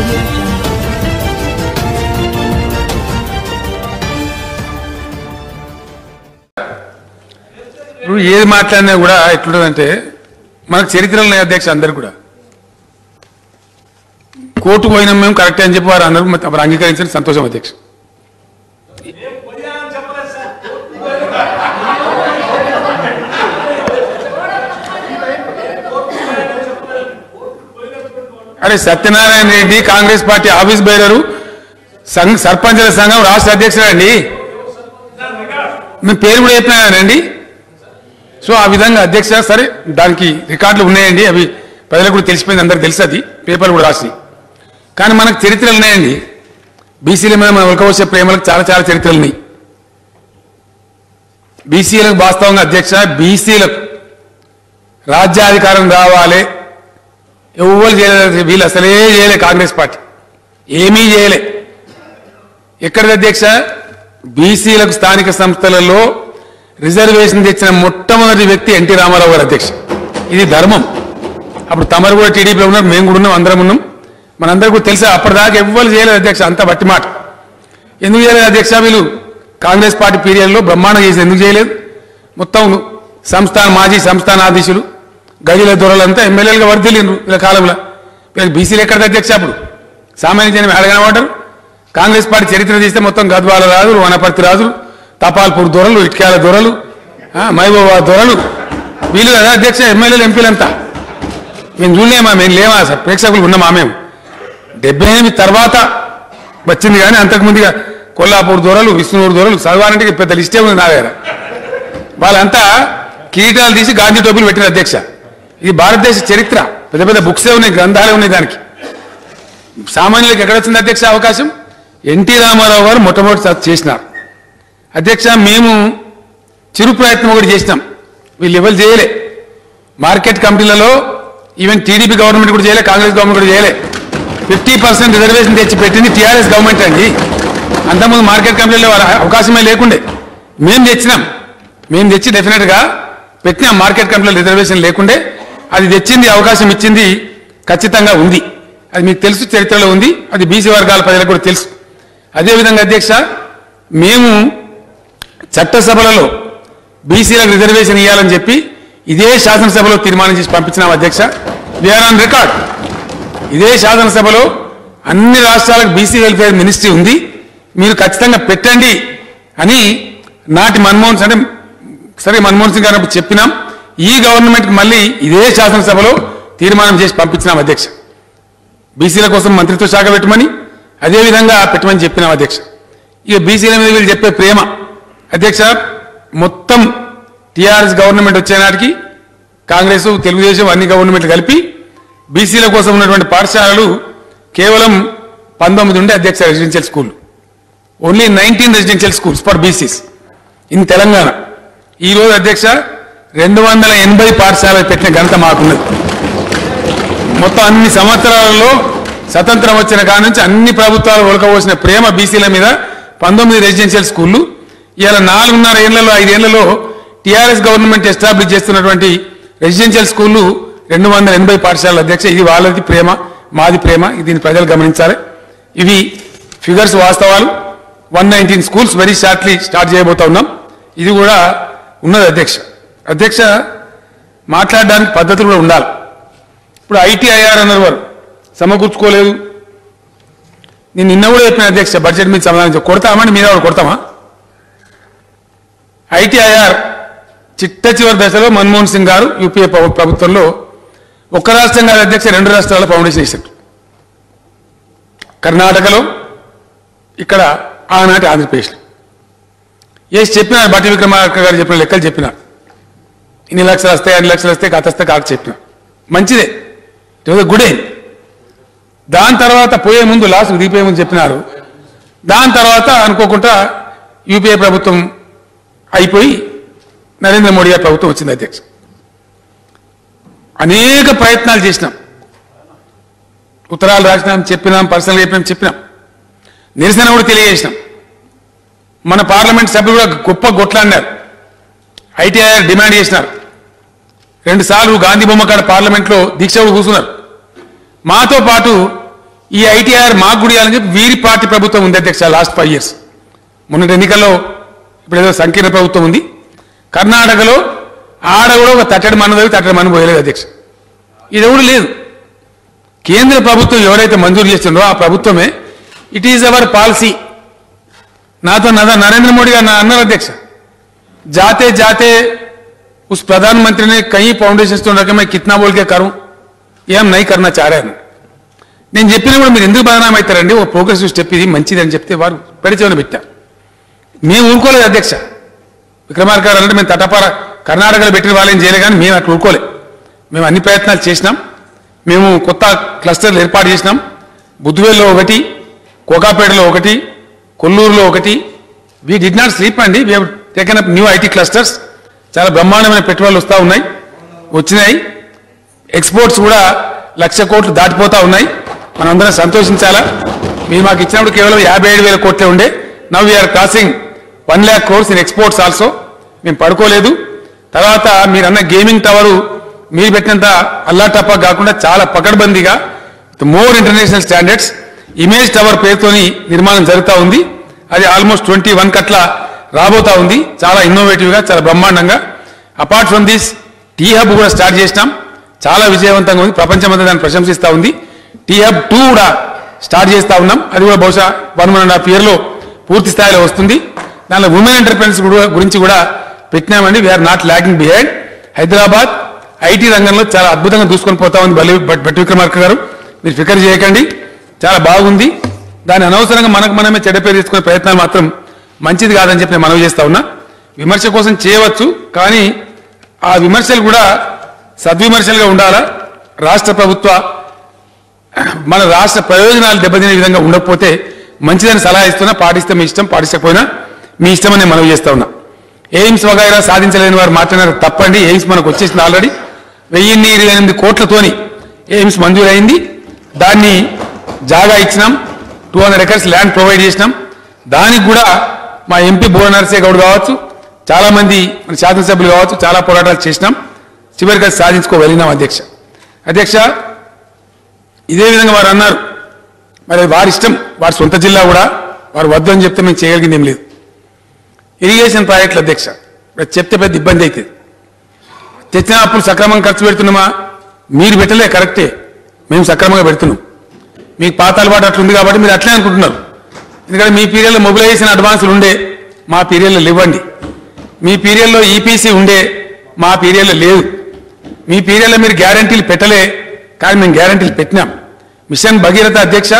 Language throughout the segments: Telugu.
audio jungle. ఇప్పుడు ఏది మాట్లాడినా కూడా ఎట్లుంటుందంటే మనకు చరిత్రలు ఉన్నాయి అధ్యక్ష అందరు కూడా కోర్టు పోయినాం మేము కరెక్ట్ అని చెప్పి వారు అందరూ మరి అప్పుడు అంగీకరించిన సంతోషం అధ్యక్ష అరే సత్యనారాయణ రెడ్డి కాంగ్రెస్ పార్టీ ఆఫీస్ బయలరు సంఘ సర్పంచుల సంఘం రాష్ట్ర అధ్యక్షుడు అండి మీ పేరు కూడా చెప్పినానండి సో ఆ విధంగా అధ్యక్ష సరే దానికి రికార్డులు ఉన్నాయండి అవి ప్రజలకు కూడా తెలిసిపోయింది అందరికి తెలుసు అది పేపర్ కూడా రాసి కానీ మనకు చరిత్రలు ఉన్నాయండి బీసీల మీద మన ఉలకవచ్చే ప్రేమలకు చాలా చాలా చరిత్రలు ఉన్నాయి బీసీలకు వాస్తవంగా అధ్యక్ష బీసీలకు రాజ్యాధికారం రావాలి ఎవరు చేయలేదు వీళ్ళు అసలే చేయలే కాంగ్రెస్ పార్టీ ఏమీ చేయలే ఎక్కడిది అధ్యక్ష బీసీలకు స్థానిక సంస్థలలో రిజర్వేషన్ తెచ్చిన మొట్టమొదటి వ్యక్తి ఎన్టీ రామారావు గారు అధ్యక్ష ఇది ధర్మం అప్పుడు తమరు కూడా టీడీపీలో ఉన్నారు మేము కూడా ఉన్నాం అందరం ఉన్నాం మనందరికీ కూడా తెలుసా అప్పటిదాకా ఎవ్వరు చేయలేదు అధ్యక్ష అంత బట్టి మాట ఎందుకు చేయలేదు అధ్యక్ష వీళ్ళు కాంగ్రెస్ పార్టీ పీరియడ్లో బ్రహ్మాండం చేసి ఎందుకు చేయలేదు మొత్తం సంస్థాన మాజీ సంస్థానాధీశులు గదిల దొరలంతా ఎమ్మెల్యేలుగా వర్దిలిండ్రు వీళ్ళ కాలంలో వీళ్ళకి బీసీలు ఎక్కడ అధ్యక్ష అప్పుడు సామాన్య జనం అడగనమంటారు కాంగ్రెస్ పార్టీ చరిత్ర తీస్తే మొత్తం గద్వాల రాజులు వనపర్తి రాజులు తపాల్పూర్ దొరలు ఇటుక్యాల దొరలు ఆ, మహబూబా దొరలు వీళ్ళు కదా అధ్యక్ష ఎమ్మెల్యేలు ఎంపీలంతా మేము చూడలేమా మేము లేమా సార్ ప్రేక్షకులు ఉన్నామా మేము డెబ్బై ఎనిమిది తర్వాత వచ్చింది కానీ అంతకుముందుగా కొల్లాపూర్ దొరలు విష్ణువురు దొరలు చదవాలంటే పెద్ద లిస్టే ఉంది నా దగ్గర వాళ్ళంతా కిరీటాలు తీసి గాంధీ టోపీలు పెట్టిన అధ్యక్ష ఇది భారతదేశ చరిత్ర పెద్ద పెద్ద బుక్సే ఉన్నాయి గ్రంథాలే ఉన్నాయి దానికి సామాన్యులకు ఎక్కడ వచ్చింది అధ్యక్ష అవకాశం ఎన్టీ రామారావు గారు మొట్టమొదటి చేసినారు అధ్యక్ష మేము చిరు ప్రయత్నం ఒకటి చేసినాం వీళ్ళు ఎవరు చేయలే మార్కెట్ కంపెనీలలో ఈవెన్ టీడీపీ గవర్నమెంట్ కూడా చేయలే కాంగ్రెస్ గవర్నమెంట్ కూడా చేయలే ఫిఫ్టీ పర్సెంట్ రిజర్వేషన్ తెచ్చి పెట్టింది టీఆర్ఎస్ గవర్నమెంట్ అండి అంతకుముందు మార్కెట్ కంపెనీలో వాళ్ళ అవకాశమే లేకుండే మేము తెచ్చినాం మేము తెచ్చి డెఫినెట్గా పెట్టినాం మార్కెట్ కంపెనీలో రిజర్వేషన్ లేకుండే అది తెచ్చింది అవకాశం ఇచ్చింది ఖచ్చితంగా ఉంది అది మీకు తెలుసు చరిత్రలో ఉంది అది బీసీ వర్గాల ప్రజలకు కూడా తెలుసు అదేవిధంగా అధ్యక్ష మేము చట్టసభలలో బీసీలకు రిజర్వేషన్ ఇవ్వాలని చెప్పి ఇదే శాసనసభలో తీర్మానం చేసి పంపించినాం అధ్యక్ష వీఆర్ ఆన్ రికార్డ్ ఇదే శాసనసభలో అన్ని రాష్ట్రాలకు బీసీ వెల్ఫేర్ మినిస్ట్రీ ఉంది మీరు ఖచ్చితంగా పెట్టండి అని నాటి మన్మోహన్ సింగ్ అంటే సరే మన్మోహన్ సింగ్ గారు అప్పుడు చెప్పినాం ఈ గవర్నమెంట్కి మళ్ళీ ఇదే శాసనసభలో తీర్మానం చేసి పంపించినాం అధ్యక్ష బీసీల కోసం మంత్రిత్వ శాఖ పెట్టమని అదేవిధంగా పెట్టమని చెప్పినాం అధ్యక్ష ఇక బీసీల మీద వీళ్ళు చెప్పే ప్రేమ అధ్యక్ష మొత్తం టీఆర్ఎస్ గవర్నమెంట్ వచ్చే నాటికి కాంగ్రెస్ తెలుగుదేశం అన్ని గవర్నమెంట్లు కలిపి బీసీల కోసం ఉన్నటువంటి పాఠశాలలు కేవలం పంతొమ్మిది ఉండే అధ్యక్ష residential school only nineteen residential schools for BCs in Telangana ఈ రోజు అధ్యక్ష రెండు వందల ఎనభై పాఠశాలలు పెట్టిన ఘనత మాకున్నది మొత్తం అన్ని సంవత్సరాలలో స్వతంత్రం వచ్చిన కాడ నుంచి అన్ని ప్రభుత్వాలు ఒలకబోసిన ప్రేమ బీసీల మీద పంతొమ్మిది రెసిడెన్షియల్ స్కూళ్ళు ఇవాళ నాలుగున్నర ఏళ్లలో ఐదేళ్లలో టీఆర్ఎస్ గవర్నమెంట్ ఎస్టాబ్లిష్ చేస్తున్నటువంటి రెసిడెన్షియల్ స్కూళ్ళు రెండు వందల ఎనభై పాఠశాలల అధ్యక్ష ఇది వాళ్ళది ప్రేమ మాది ప్రేమ దీన్ని ప్రజలు గమనించాలి ఇవి ఫిగర్స్ వాస్తవాలు one nineteen schools very shortly start చేయబోతా ఉన్నాం ఇది కూడా ఉన్నది అధ్యక్ష అధ్యక్ష మాట్లాడడానికి పద్ధతులు కూడా ఉండాలి ఇప్పుడు ఐటీఐఆర్ అన్నారు వారు సమకూర్చుకోలేదు నేను నిన్న కూడా చెప్పిన అధ్యక్ష బడ్జెట్ మీద సమాధానం చెప్పు. కొడతామని మీద కూడా కొడతామా ఐటీఐఆర్ చిట్ట చివరి దశలో మన్మోహన్ సింగ్ గారు యూపీఏ ప్రభు- ప్రభుత్వంలో ఒక్క రాష్ట్రం కాదు అధ్యక్ష రెండు రాష్ట్రాల ఫౌండేషన్ వేశారు కర్ణాటకలో ఇక్కడ ఆనాటి ఆంధ్రప్రదేశ్లో వేసి చెప్పినారు బట్టి విక్రమార్క గారు చెప్పిన లెక్కలు చెప్పినారు ఇన్ని లక్షలు వస్తాయి అన్ని లక్షలు వస్తాయి కథ వస్తే కాక చెప్పిన మంచిదే ఇట్ వాజ్ గుడ్ ఎయిమ్ దాని తర్వాత పోయే ముందు లాస్ట్ దిగిపోయే ముందు చెప్పినారు దాని తర్వాత అనుకోకుండా యూపీఏ ప్రభుత్వం అయిపోయి నరేంద్ర మోడీ గారి ప్రభుత్వం వచ్చింది అధ్యక్ష అనేక ప్రయత్నాలు చేసినాం ఉత్తరాలు రాసినాం చెప్పినాం పర్సనల్గా చెప్పినాం చెప్పినాం నిరసన కూడా తెలియజేసినాం మన పార్లమెంట్ సభ్యులు కూడా గొప్ప గొట్లాడినారు ఐటీఐఆర్ డిమాండ్ చేసినారు రెండు సార్లు గాంధీ బొమ్మ కాడ పార్లమెంట్లో దీక్ష కూడా కూర్చున్నారు మాతో పాటు ఈ ఐటీఆర్ మాకు కూడా ఇవ్వాలని చెప్పి వీరి పార్టీ ప్రభుత్వం ఉంది అధ్యక్ష లాస్ట్ ఫైవ్ ఇయర్స్ మొన్నటి ఎన్నికల్లో ఇప్పుడు ఏదో సంకీర్ణ ప్రభుత్వం ఉంది కర్ణాటకలో ఆడ కూడా ఒక తట్టడి మన తట్టడి మన పోయలేదు అధ్యక్ష ఇది ఎవడు లేదు కేంద్ర ప్రభుత్వం ఎవరైతే మంజూరు చేసిందో ఆ ప్రభుత్వమే ఇట్ ఈజ్ అవర్ పాలసీ నాతో నద నరేంద్ర మోడీ గారు నా అన్నారు అధ్యక్ష जाते जाते उस प्रधानमंत्री ने कई फाउंडेशन तो रखे मैं कितना बोल के करूं ये हम नहीं करना चाह रहे हैं నేను చెప్పినప్పుడు మీరు ఎందుకు బదనాం అవుతారండి ఒక ప్రోగ్రెసివ్ స్టెప్ ఇది మంచిది అని చెప్తే వారు పెడిచేమని పెట్టా మేము ఊరుకోలేదు అధ్యక్ష విక్రమార్క గారు అంటే మేము తటపార కర్ణాటకలో పెట్టిన వాళ్ళని చేయలే కానీ మేము అట్లా ఊరుకోలే మేము అన్ని ప్రయత్నాలు చేసినాం మేము కొత్త క్లస్టర్లు ఏర్పాటు చేసినాం బుద్ధివేల్లో ఒకటి కోకాపేటలో ఒకటి కొల్లూరులో ఒకటి వీ డిడ్ నాట్ స్లీప్ అండి we taken up new IT clusters చాలా బ్రహ్మాండమైన పెట్టుబడులు వస్తూ ఉన్నాయి వచ్చినాయి ఎక్స్పోర్ట్స్ కూడా లక్ష కోట్లు దాటిపోతా ఉన్నాయి మనందరం సంతోషించాలా మీరు మాకు ఇచ్చినప్పుడు కేవలం యాభై ఏడు వేల కోట్లే ఉండే now we're crossing one lakh crores in exports also మేము పడుకోలేదు తర్వాత మీరు అన్న గేమింగ్ టవరు మీరు పెట్టినంత అల్లాటప్ప కాకుండా చాలా పకడ్బందీగా more international standards image tower పేరుతోని నిర్మాణం జరుగుతూ ఉంది అది ఆల్మోస్ట్ ట్వంటీ వన్ కట్ల రాబోతా ఉంది చాలా ఇన్నోవేటివ్గా చాలా బ్రహ్మాండంగా apart from this T hub కూడా స్టార్ట్ చేసినాం చాలా విజయవంతంగా ఉంది ప్రపంచమంతా దాన్ని ప్రశంసిస్తూ ఉంది టీ హబ్ టూ కూడా స్టార్ట్ చేస్తా ఉన్నాం అది కూడా బహుశా వన్ వన్ అండ్ హాఫ్ ఇయర్లో పూర్తి స్థాయిలో వస్తుంది దానిలో ఉమెన్ ఎంటర్ప్రెన్స్ గురించి కూడా పెట్టినామండి we're not lacking behind Hyderabad IT రంగంలో చాలా అద్భుతంగా దూసుకొని పోతా ఉంది బలి భట్ భట్ విక్రమార్క గారు మీరు ఫికర్ చేయకండి చాలా బాగుంది దాని అనవసరంగా మనకు మనమే చెడ్డ పేరు తీసుకునే ప్రయత్నాలు మాత్రం మంచిది కాదని చెప్పి నేను మనవి చేస్తా ఉన్నా విమర్శ కోసం చేయవచ్చు కానీ ఆ విమర్శలు కూడా సద్విమర్శలుగా ఉండాలా రాష్ట్ర ప్రభుత్వ మన రాష్ట్ర ప్రయోజనాలు దెబ్బతినే విధంగా ఉండకపోతే మంచిదని సలహా ఇస్తున్నా పాటిస్తే మీ ఇష్టం పాటించకపోయినా మీ ఇష్టం అని నేను మనవి చేస్తా ఉన్నా ఎయిమ్స్ వగైరా సాధించలేని వారు మాట్లాడారు తప్పండి ఎయిమ్స్ మనకు వచ్చేసింది ఆల్రెడీ వెయ్యిన్ని ఇరవై ఎనిమిది కోట్లతోని ఎయిమ్స్ మంజూరైంది దాన్ని జాగా ఇచ్చినాం two hundred acres land provide చేసినాం దానికి కూడా మా ఎంపీ భువ నరసే గౌడ్ కావచ్చు చాలా మంది మన శాసనసభ్యులు కావచ్చు చాలా పోరాటాలు చేసినాం చివరికి అది సాధించుకోగలిగినాం అధ్యక్ష అధ్యక్ష ఇదే విధంగా వారు అన్నారు మరి వారి ఇష్టం వారి సొంత జిల్లా కూడా వారు వద్దు అని చెప్తే మేము చేయగలిగింది ఏం లేదు ఇరిగేషన్ ప్రాజెక్టులు అధ్యక్ష మరి చెప్తే పెద్ద ఇబ్బంది అవుతుంది తెచ్చిన అప్పులు సక్రమంగా ఖర్చు పెడుతున్నామా మీరు పెట్టలే కరెక్టే మేము సక్రమంగా పెడుతున్నాం మీకు పాత అలవాటు అట్లుంది కాబట్టి మీరు అట్లే అనుకుంటున్నారు ఎందుకంటే మీ పీరియడ్లో మొబిలైజేషన్ అడ్వాన్సులు ఉండే మా పీరియడ్లో ఇవ్వండి మీ పీరియడ్లో ఈపీసీ ఉండే మా పీరియడ్లో లేదు మీ పీరియడ్లో మీరు గ్యారంటీలు పెట్టలే కానీ మేము గ్యారంటీలు పెట్టినాం మిషన్ భగీరథ అధ్యక్ష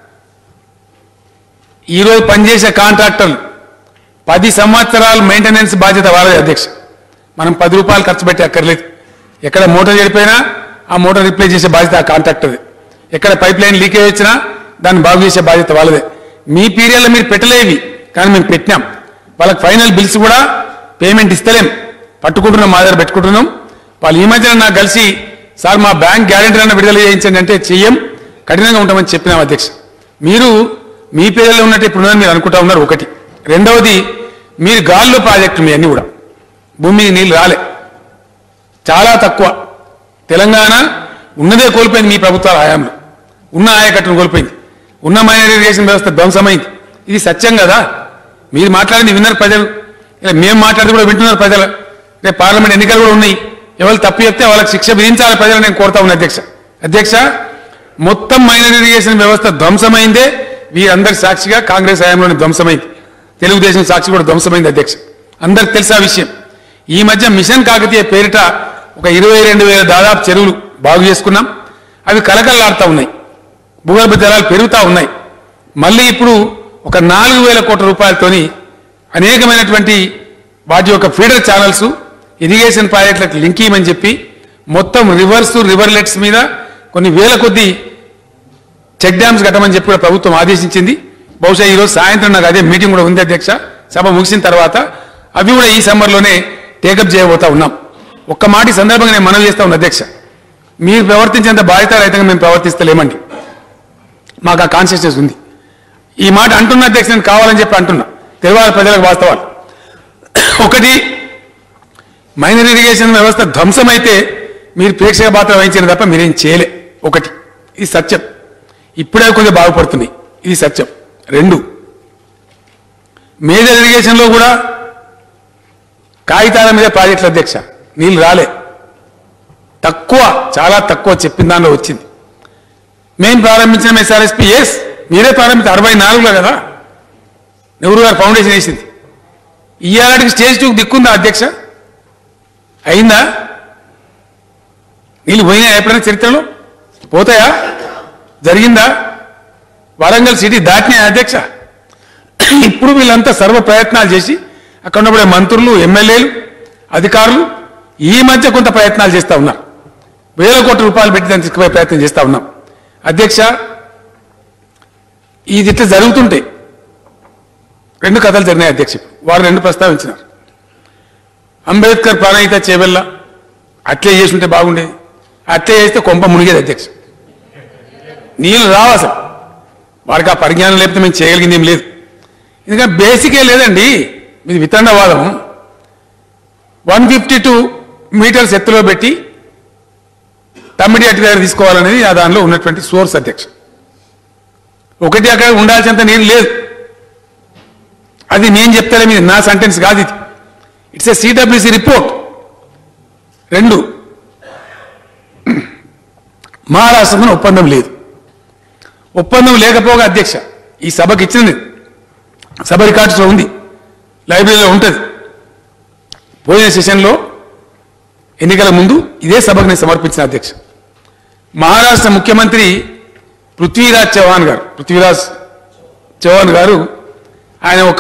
ఈరోజు పనిచేసే కాంట్రాక్టర్లు పది సంవత్సరాలు మెయింటెనెన్స్ బాధ్యత వాళ్ళది అధ్యక్ష మనం పది రూపాయలు ఖర్చు పెట్టి అక్కర్లేదు ఎక్కడ మోటార్ చెడిపోయినా ఆ మోటార్ రిప్లేస్ చేసే బాధ్యత ఆ కాంట్రాక్టర్ది ఎక్కడ పైప్ లైన్ లీకేజ్ వచ్చినా దాన్ని బాగు చేసే బాధ్యత వాళ్ళదే మీ పీరియడ్లో మీరు పెట్టలేవి కానీ మేము పెట్టినాం వాళ్ళకి ఫైనల్ బిల్స్ కూడా పేమెంట్ ఇస్తలేం పట్టుకుంటున్నాం మా దగ్గర పెట్టుకుంటున్నాం వాళ్ళు ఈ మధ్యన నాకు కలిసి సార్ మా బ్యాంక్ గ్యారెంటీ అన్న విడుదల చేయించండి అంటే చెయ్యం కఠినంగా ఉంటామని చెప్పినాం అధ్యక్ష మీరు మీ పేర్లో ఉన్నట్టు ఇప్పుడు ఉన్నదని మీరు అనుకుంటా ఉన్నారు ఒకటి రెండవది మీరు గాల్లో ప్రాజెక్టు మీ అన్ని కూడా భూమి మీద నీళ్ళు రాలే చాలా తక్కువ తెలంగాణ ఉన్నదే కోల్పోయింది మీ ప్రభుత్వాల హయాంలో ఉన్న ఆయకట్టును కోల్పోయింది ఉన్న మైనర్ ఇరిగేషన్ వ్యవస్థ ధ్వంసమైంది ఇది సత్యం కదా మీరు మాట్లాడింది విన్నారు ప్రజలు ఇలా మేము మాట్లాడితే కూడా వింటున్నారు ప్రజలు రేపు పార్లమెంట్ ఎన్నికలు కూడా ఉన్నాయి ఎవరు తప్పు చెప్తే వాళ్ళకి శిక్ష విధించాలి ప్రజలు నేను కోరుతా ఉన్నా అధ్యక్ష అధ్యక్ష మొత్తం మైనర్ ఇరిగేషన్ వ్యవస్థ ధ్వంసమైందే వీరందరి సాక్షిగా కాంగ్రెస్ హయాంలోని ధ్వంసమైంది తెలుగుదేశం సాక్షి కూడా ధ్వంసమైంది అధ్యక్ష అందరికి తెలుసా విషయం ఈ మధ్య మిషన్ కాకతీయ పేరిట ఒక ఇరవై రెండు వేల దాదాపు చెరువులు బాగు చేసుకున్నాం అవి కలకల్లాడుతూ ఉన్నాయి భూగర్భ జలాలు పెరుగుతూ ఉన్నాయి మళ్ళీ ఇప్పుడు ఒక నాలుగు వేల కోట్ల రూపాయలతోని అనేకమైనటువంటి వాటి యొక్క ఫీడర్ ఛానల్స్ ఇరిగేషన్ ప్రాజెక్టులకు లింక్ ఇవ్వమని చెప్పి మొత్తం రివర్స్ రివర్లెట్స్ మీద కొన్ని వేల కొద్ది చెక్ డ్యామ్స్ కట్టమని చెప్పి కూడా ప్రభుత్వం ఆదేశించింది బహుశా ఈ రోజు సాయంత్రం నాకు అదే మీటింగ్ కూడా ఉంది అధ్యక్ష సభ ముగిసిన తర్వాత అవి కూడా ఈ సమ్మర్లోనే టేకప్ చేయబోతా ఉన్నాం ఒక్క మాట ఈ సందర్భంగా నేను మనవి చేస్తా ఉన్నా అధ్యక్ష మీరు ప్రవర్తించేంత బాధ్యతారహితంగా మేము ప్రవర్తిస్తలేమండి మాకు ఆ కాన్షియస్నెస్ ఉంది ఈ మాట అంటున్న అధ్యక్ష నేను కావాలని చెప్పి అంటున్నా తెలవాలి ప్రజలకు వాస్తవాలు ఒకటి మైనర్ ఇరిగేషన్ వ్యవస్థ ధ్వంసమైతే మీరు ప్రేక్షక పాత్ర వహించిన తప్ప మీరేం చేయలే ఒకటి ఇది సత్యం ఇప్పుడే కొంచెం బాగుపడుతున్నాయి ఇది సత్యం రెండు మేజర్ ఇరిగేషన్లో కూడా కాగితాల మీద ప్రాజెక్టుల అధ్యక్ష నీళ్ళు రాలే తక్కువ చాలా తక్కువ చెప్పిన దానిలో వచ్చింది మేము ప్రారంభించిన ఎస్ఆర్ఎస్పి ఎస్ మీరే ప్రారంభించారు అరవై నాలుగులో కదా నెహ్రూ గారు ఫౌండేషన్ వేసింది ఇయ్యాలటికి స్టేజ్ టూకి దిక్కుందా అధ్యక్ష అయిందా నీళ్ళు పోయినా ఎప్పుడైనా చరిత్రలో పోతాయా జరిగిందా వరంగల్ సిటీ దాటినాయి అధ్యక్ష ఇప్పుడు వీళ్ళంతా సర్వ ప్రయత్నాలు చేసి అక్కడ ఉన్నప్పుడే మంత్రులు ఎమ్మెల్యేలు అధికారులు ఈ మధ్య కొంత ప్రయత్నాలు చేస్తా ఉన్నారు వేల కోట్ల రూపాయలు పెట్టి దాన్ని తీసుకుపోయే ప్రయత్నం చేస్తా ఉన్నాం అధ్యక్ష ఇది ఇట్లా జరుగుతుంటే రెండు కథలు జరిగినాయి అధ్యక్ష వారు రెండు ప్రస్తావించినారు అంబేద్కర్ ప్రాణహిత చేవెళ్ళ అట్లే చేసి ఉంటే బాగుండేది అట్లే చేస్తే కొంప మునిగేది అధ్యక్ష నీళ్ళు రావు అసలు వారికి ఆ పరిజ్ఞానం లేకపోతే మేము చేయగలిగింది ఏం లేదు ఎందుకంటే బేసికే లేదండి ఇది వితండవాదం వన్ ఫిఫ్టీ టూ మీటర్స్ ఎత్తులో పెట్టి తమ్మిడి అట్టి దగ్గర తీసుకోవాలనేది ఆ దానిలో ఉన్నటువంటి సోర్స్ అధ్యక్ష ఒకటి అక్కడ ఉండాల్సినంత నీరు లేదు అది నేను చెప్తానే మీద నా సెంటెన్స్ కాదు ఇది ఇట్స్ ఏ సిడబ్ల్యూసి రిపోర్ట్ రెండు మహారాష్ట్రతో ఒప్పందం లేదు ఒప్పందం లేకపోగా అధ్యక్ష ఈ సభకి ఇచ్చింది సభ రికార్డ్స్లో ఉంది లైబ్రరీలో ఉంటుంది పోయిన సెషన్లో ఎన్నికల ముందు ఇదే సభకు నేను సమర్పించిన అధ్యక్ష మహారాష్ట్ర ముఖ్యమంత్రి పృథ్వీరాజ్ చౌహాన్ గారు పృథ్వీరాజ్ చౌహాన్ గారు ఆయన ఒక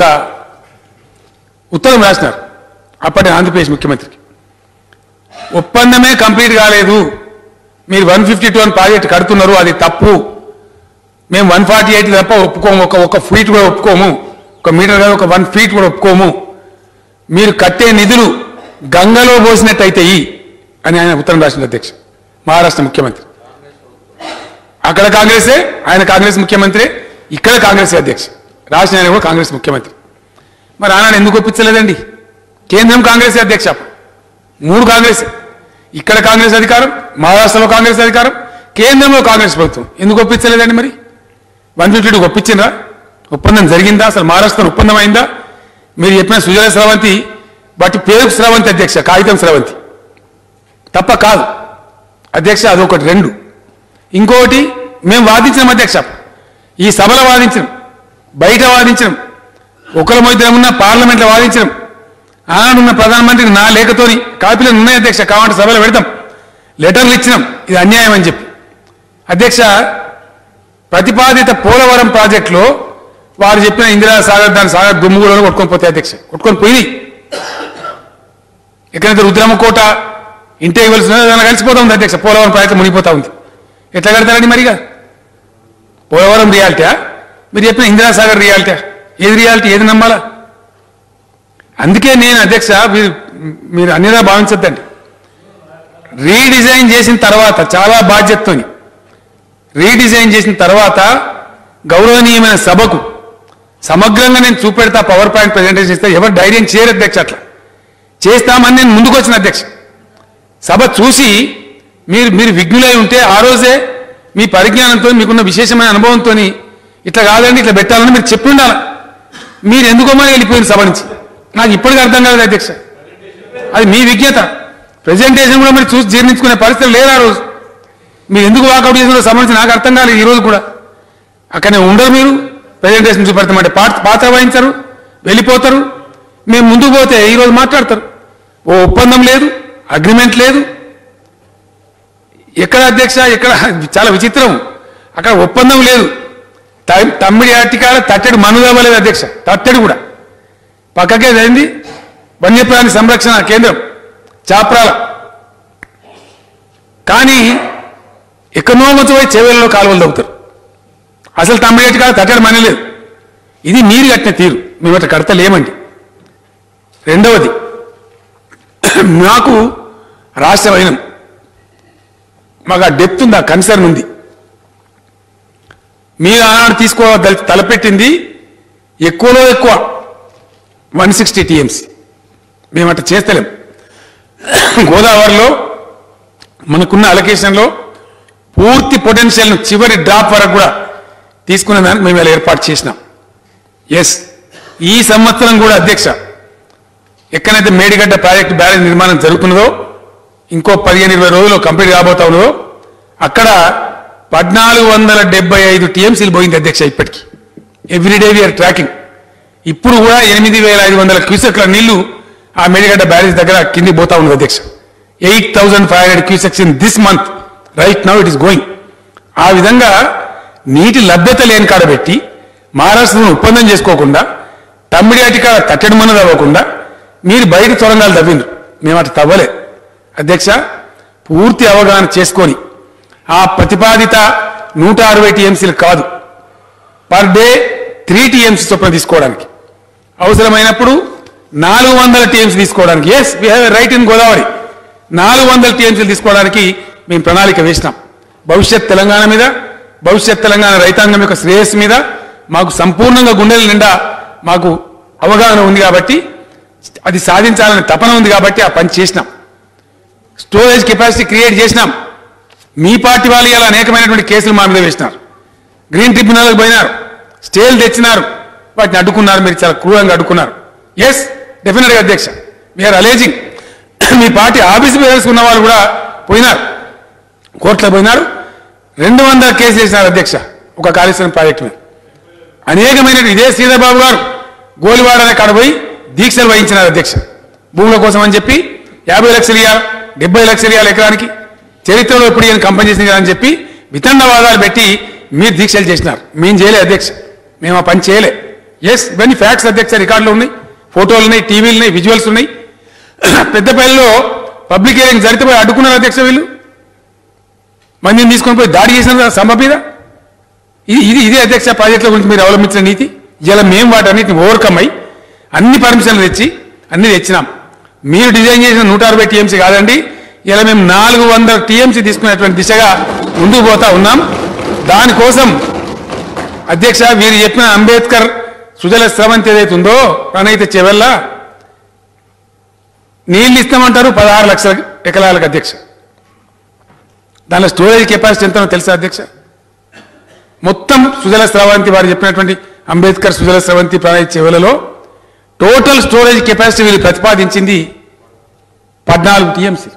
ఉత్తరం రాసినారు అప్పటి ఆంధ్రప్రదేశ్ ముఖ్యమంత్రికి ఒప్పందమే కంప్లీట్ కాలేదు మీరు వన్ ఫిఫ్టీ టూ అని ప్రాజెక్ట్ కడుతున్నారు అది తప్పు మేము వన్ ఫార్టీ ఎయిట్ తప్ప ఒప్పుకోము ఒక ఒక ఫీట్ కూడా ఒప్పుకోము ఒక మీటర్ కాదు ఒక వన్ ఫీట్ కూడా ఒప్పుకోము మీరు కట్టే నిధులు గంగలో పోసినట్టయితాయి అని ఆయన ఉత్తరం రాసింది అధ్యక్ష మహారాష్ట్ర ముఖ్యమంత్రి అక్కడ కాంగ్రెసే ఆయన కాంగ్రెస్ ముఖ్యమంత్రి ఇక్కడ కాంగ్రెస్ అధ్యక్ష రాసిన ఆయన కూడా కాంగ్రెస్ ముఖ్యమంత్రి మరి ఆయన ఎందుకు ఒప్పించలేదండి కేంద్రం కాంగ్రెస్ అధ్యక్ష మూడు కాంగ్రెస్ ఇక్కడ కాంగ్రెస్ అధికారం మహారాష్ట్రలో కాంగ్రెస్ అధికారం కేంద్రంలో కాంగ్రెస్ ప్రభుత్వం ఎందుకు ఒప్పించలేదండి మరి వన్ ఫిఫ్టీ టూకి ఒప్పించిందా ఒప్పందం జరిగిందా అసలు మహారాష్ట్ర ఒప్పందం అయిందా మీరు చెప్పిన సుజల స్రవంతి వాటి పేరుకు స్రవంతి అధ్యక్ష కాగితం స్రవంతి తప్ప కాదు అధ్యక్ష అదొకటి రెండు ఇంకొకటి మేము వాదించినాం అధ్యక్ష ఈ సభలో వాదించినాం బయట వాదించినాం ఒకరి మధ్య ఉన్న పార్లమెంట్లో వాదించినాం ఆనాడున్న ప్రధానమంత్రికి నా లేఖతోని కాపీలు ఉన్నాయి అధ్యక్ష కావాలంటే సభలో పెడతాం లెటర్లు ఇచ్చినాం ఇది అన్యాయం అని చెప్పి అధ్యక్ష ప్రతిపాదిత పోలవరం ప్రాజెక్టులో వారు చెప్పిన ఇందిరా సాగర్ దాని సాగర్ దుమ్ము కూడా కొట్టుకొని పోతాయి అధ్యక్ష కొట్టుకొని పోయి ఎక్కడైతే రుద్రమకోట ఇంటే ఇవ్వాల్సిన దాన్ని కలిసిపోతా ఉంది అధ్యక్ష పోలవరం ప్రాజెక్టు మునిగిపోతా ఉంది ఎట్లా కడతారండి మరిగా పోలవరం రియాలిటీ మీరు చెప్పిన ఇందిరా సాగర్ రియాలిటీ ఏది రియాలిటీ ఏది నమ్మాలా అందుకే నేను అధ్యక్ష మీరు మీరు అన్నిలా భావించొద్దండి రీడిజైన్ చేసిన తర్వాత చాలా బాధ్యతతోని రీడిజైన్ చేసిన తర్వాత గౌరవనీయమైన సభకు సమగ్రంగా నేను చూపెడతా పవర్ పాయింట్ ప్రజెంటేషన్ ఇస్తే ఎవరు ధైర్యం చేయరు అధ్యక్ష అట్లా చేస్తామని నేను ముందుకు వచ్చిన అధ్యక్ష సభ చూసి మీరు మీరు విఘ్నులై ఉంటే ఆ రోజే మీ పరిజ్ఞానంతో మీకున్న విశేషమైన అనుభవంతో ఇట్లా కాదండి ఇట్లా పెట్టాలని మీరు చెప్పి ఉండాలి మీరు ఎందుకో మరి వెళ్ళిపోయిన సభ నుంచి నాకు ఇప్పటికీ అర్థం కాలేదు అధ్యక్ష అది మీ విజ్ఞత ప్రెజెంటేషన్ కూడా మీరు చూసి జీర్ణించుకునే పరిస్థితి లేదు ఆ రోజు మీరు ఎందుకు వాకౌట్ చేసిన సంబంధించి నాకు అర్థం కాలేదు ఈ రోజు కూడా అక్కడనే ఉండరు మీరు ప్రెజెంటేషన్ చూపెడతామంటే పాత్ర పాత్ర వహించరు వెళ్ళిపోతారు మేము ముందుకు పోతే ఈ రోజు మాట్లాడతారు ఓ ఒప్పందం లేదు అగ్రిమెంట్ లేదు ఎక్కడ అధ్యక్ష ఎక్కడ చాలా విచిత్రం అక్కడ ఒప్పందం లేదు త- తమ్మిడి అట్టికాడ తట్టెడు మనుగవలేదు అధ్యక్ష తట్టెడు కూడా పక్కకే జరిగింది వన్యప్రాణి సంరక్షణ కేంద్రం చాప్రాల కానీ ఎక్కడో కొంచెం పోయి చెవులలో కాలువలు తవ్వుతారు అసలు తమ్మిడి కాదు తట్టెడు మనలేదు ఇది మీరు కట్టిన తీరు మేము అట్లా కడతలేమండి రెండవది మాకు రాష్ట్ర వైనం మాకు ఆ డెప్త్ ఉంది ఆ కన్సర్న్ ఉంది మీరు ఆనాడు తీసుకో తలపెట్టింది ఎక్కువలో ఎక్కువ వన్ సిక్స్టీ టీఎంసీ మేము అట్లా చేస్తలేం గోదావరిలో మనకున్న అలొకేషన్లో పూర్తి పొటెన్షియల్ను చివరి డ్రాప్ వరకు కూడా తీసుకునే దానికి మేము ఇలా ఏర్పాటు చేసినాం ఎస్ ఈ సంవత్సరం కూడా అధ్యక్ష ఎక్కడైతే మేడిగడ్డ ప్రాజెక్టు బ్యారేజ్ నిర్మాణం జరుగుతున్నదో ఇంకో పదిహేను ఇరవై రోజుల్లో కంప్లీట్ కాబోతా ఉన్నదో అక్కడ పద్నాలుగు వందల డెబ్బై ఐదు టీఎంసీలు పోయింది అధ్యక్ష ఇప్పటికి ఎవ్రీడే వీఆర్ ట్రాకింగ్ ఇప్పుడు కూడా ఎనిమిది వేల ఐదు వందల క్యూసెక్ల నీళ్లు ఆ మేడిగడ్డ బ్యారేజ్ దగ్గర కింది పోతా ఉన్నది అధ్యక్ష eight thousand five hundred cusecs in this month right now it is going ఆ విధంగా నీటి లభ్యత లేని కాడ పెట్టి మహారాష్ట్రను ఒప్పందం చేసుకోకుండా తమ్మిడి అటిక తట్టడి మన తవ్వకుండా మీరు బయట సొరంగాలు తవ్విండ్రు మేము అటు తవ్వలే అధ్యక్ష పూర్తి అవగాహన చేసుకొని ఆ ప్రతిపాదిత నూట అరవై టీఎంసీలు కాదు పర్ డే త్రీ టీఎంసీ చొప్పున తీసుకోవడానికి అవసరమైనప్పుడు నాలుగు వందల టీఎంసీ తీసుకోవడానికి yes we have right in Godavari నాలుగు వందల టీఎంసీలు తీసుకోవడానికి మేము ప్రణాళిక వేసినాం భవిష్యత్ తెలంగాణ మీద భవిష్యత్ తెలంగాణ రైతాంగం యొక్క శ్రేయస్సు మీద మాకు సంపూర్ణంగా గుండెల నిండా మాకు అవగాహన ఉంది కాబట్టి అది సాధించాలని తపన ఉంది కాబట్టి ఆ పని చేసినాం స్టోరేజ్ కెపాసిటీ క్రియేట్ చేసినాం మీ పార్టీ వాళ్ళు ఇలా అనేకమైనటువంటి కేసులు మా మీద వేసినారు గ్రీన్ ట్రిబ్యునల్కి పోయినారు స్టేలు తెచ్చినారు వాటిని అడ్డుకున్నారు మీరు చాలా క్రూరంగా అడ్డుకున్నారు ఎస్ డెఫినెట్గా అధ్యక్ష వీఆర్ అలేజింగ్ మీ పార్టీ ఆఫీస్ బేరర్స్ ఉన్న వాళ్ళు కూడా పోయినారు కోర్టులో పోయినారు రెండు వందల కేసులు వేసినారు అధ్యక్ష ఒక కాళేశ్వరం ప్రాజెక్టు మీద అనేకమైన ఇదే శ్రీధర్బాబు గారు గోలివాడ అనే కాడ పోయి దీక్షలు వహించినారు అధ్యక్ష భూముల కోసం అని చెప్పి యాభై లక్షలు ఇవ్వాలి డెబ్బై లక్షలు ఇవ్వాలి ఎకరానికి చరిత్రలో ఎప్పుడు ఈయన కంపెనీ చేసింది కదా అని చెప్పి వితండవాదాలు పెట్టి మీరు దీక్షలు చేసినారు మేము చేయలే అధ్యక్ష మేము ఆ పని చేయలే ఎస్ ఇవన్నీ ఫ్యాక్ట్స్ అధ్యక్ష రికార్డులు ఉన్నాయి ఫోటోలు ఉన్నాయి టీవీలు ఉన్నాయి విజువల్స్ ఉన్నాయి పెద్దపల్లిలో పబ్లిక్ హియరింగ్ జరిగితే పోయి అడ్డుకున్నారు అధ్యక్ష వీళ్ళు మందిని తీసుకొని పోయి దాడి చేసిన సభ మీద ఇది ఇది ఇదే అధ్యక్ష ప్రాజెక్టుల గురించి మీరు అవలంబించిన నీతి ఇలా మేము వాటన్నిటిని ఓవర్కమ్ అయి అన్ని పర్మిషన్లు తెచ్చి అన్ని తెచ్చినాం మీరు డిజైన్ చేసిన నూట అరవై టీఎంసీ కాదండి ఇలా మేము నాలుగు వందల టీఎంసీ తీసుకునేటువంటి దిశగా ముందుకు పోతా ఉన్నాం దానికోసం అధ్యక్ష వీరు చెప్పిన అంబేద్కర్ సుజల స్రవంతి ఏదైతే ఉందో ప్రణయిత చెవెల్ల నీళ్ళు ఇస్తామంటారు పదహారు లక్షల ఎకరాలకు అధ్యక్ష దానిలో స్టోరేజ్ కెపాసిటీ ఎంతనో తెలుసా అధ్యక్ష మొత్తం సుజల స్రవంతి వారు చెప్పినటువంటి అంబేద్కర్ సుజల స్రవంతి ప్రణయ చెవులలో టోటల్ స్టోరేజ్ కెపాసిటీ వీళ్ళు ప్రతిపాదించింది పద్నాలుగు TMC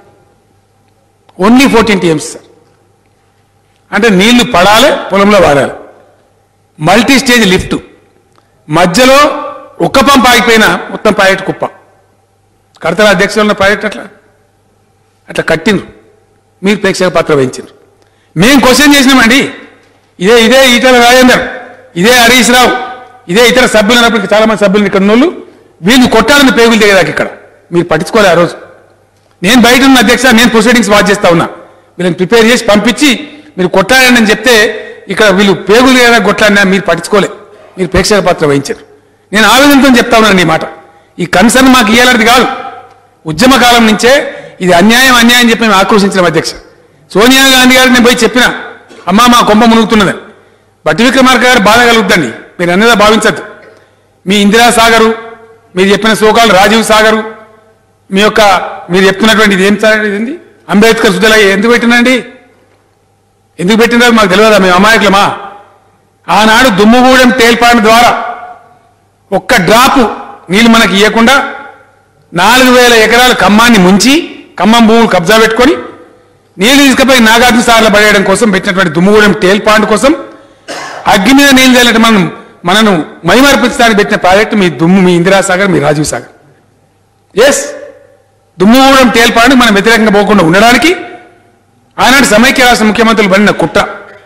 only fourteen TMC sir అంటే నీళ్లు పడాలి పొలంలో వాడాలి మల్టీ స్టేజ్ లిఫ్ట్ మధ్యలో ఒక్క పంప్ ఆగిపోయినా మొత్తం ప్రాజెక్ట్ కుప్ప కడతల అధ్యక్షులు ఉన్న ప్రాజెక్ట్ అట్లా అట్లా కట్టిండ్రు మీరు ప్రేక్షక పాత్ర వహించారు మేము క్వశ్చన్ చేసినామండి ఇదే ఇదే ఈటల రాజేందర్ ఇదే హరీష్ రావు ఇదే ఇతర సభ్యులు ఉన్నప్పటికీ చాలా మంది సభ్యులు ఇక్కడ ఉన్నోళ్ళు వీళ్ళు కొట్టాలని పేగులు దిగేదాకా ఇక్కడ మీరు పట్టించుకోలే ఆ రోజు నేను బయట ఉన్న అధ్యక్ష నేను ప్రొసీడింగ్స్ వాచ్ చేస్తా ఉన్నా వీళ్ళని ప్రిపేర్ చేసి పంపించి మీరు కొట్టాలని అని చెప్తే ఇక్కడ వీళ్ళు పేగులు దిగేదాకా కొట్లాడినా మీరు పట్టించుకోలే మీరు ప్రేక్షక పాత్ర వహించారు నేను ఆవేదనతో చెప్తా ఉన్నాను ఈ మాట ఈ కన్సర్న్ మాకు ఇయ్యాలది కాదు ఉద్యమ కాలం నుంచే ఇది అన్యాయం అన్యాయం చెప్పి మేము ఆక్రోశించిన అధ్యక్ష సోనియా గాంధీ గారికి నేను పోయి చెప్పిన అమ్మా మా కొంప మునుగుతున్నదని బట్టి విక్రమార్క గారు బాధ కలుగుద్దండి మీరు అన్నదా భావించద్దు మీ ఇందిరా సాగరు మీరు చెప్పిన సోకాలు రాజీవ్ సాగరు మీ యొక్క మీరు చెప్తున్నటువంటి ఇది ఏం సార్ ఇది అంబేద్కర్ సుజల ఎందుకు పెట్టినండి ఎందుకు పెట్టినారు మాకు తెలియదా మేము అమాయకులమా ఆనాడు దుమ్ముగూడెం తేల్పాడు ద్వారా ఒక్క డ్రాపు నీళ్ళు మనకి ఇవ్వకుండా నాలుగు వేల ఎకరాల ఖమ్మాన్ని ముంచి ఖమ్మం భూములు కబ్జా పెట్టుకొని నీళ్లు తీసుకుపోయి నాగార్జున సార్లు పడేయడం కోసం పెట్టినటువంటి దుమ్ముగూడెం టేల్ పాండ్ కోసం అగ్గి మీద నీళ్లు చల్లటం మనం మనను మైమర్పించడానికి పెట్టిన ప్రాజెక్టు మీ దుమ్ము మీ ఇందిరా సాగర్ మీ Rajiv Sagar yes Dummugudem tail pond మనం వ్యతిరేకంగా పోకుండా ఉండడానికి ఆనాడు సమైక్య రాష్ట్ర ముఖ్యమంత్రులు పడిన కుట్ర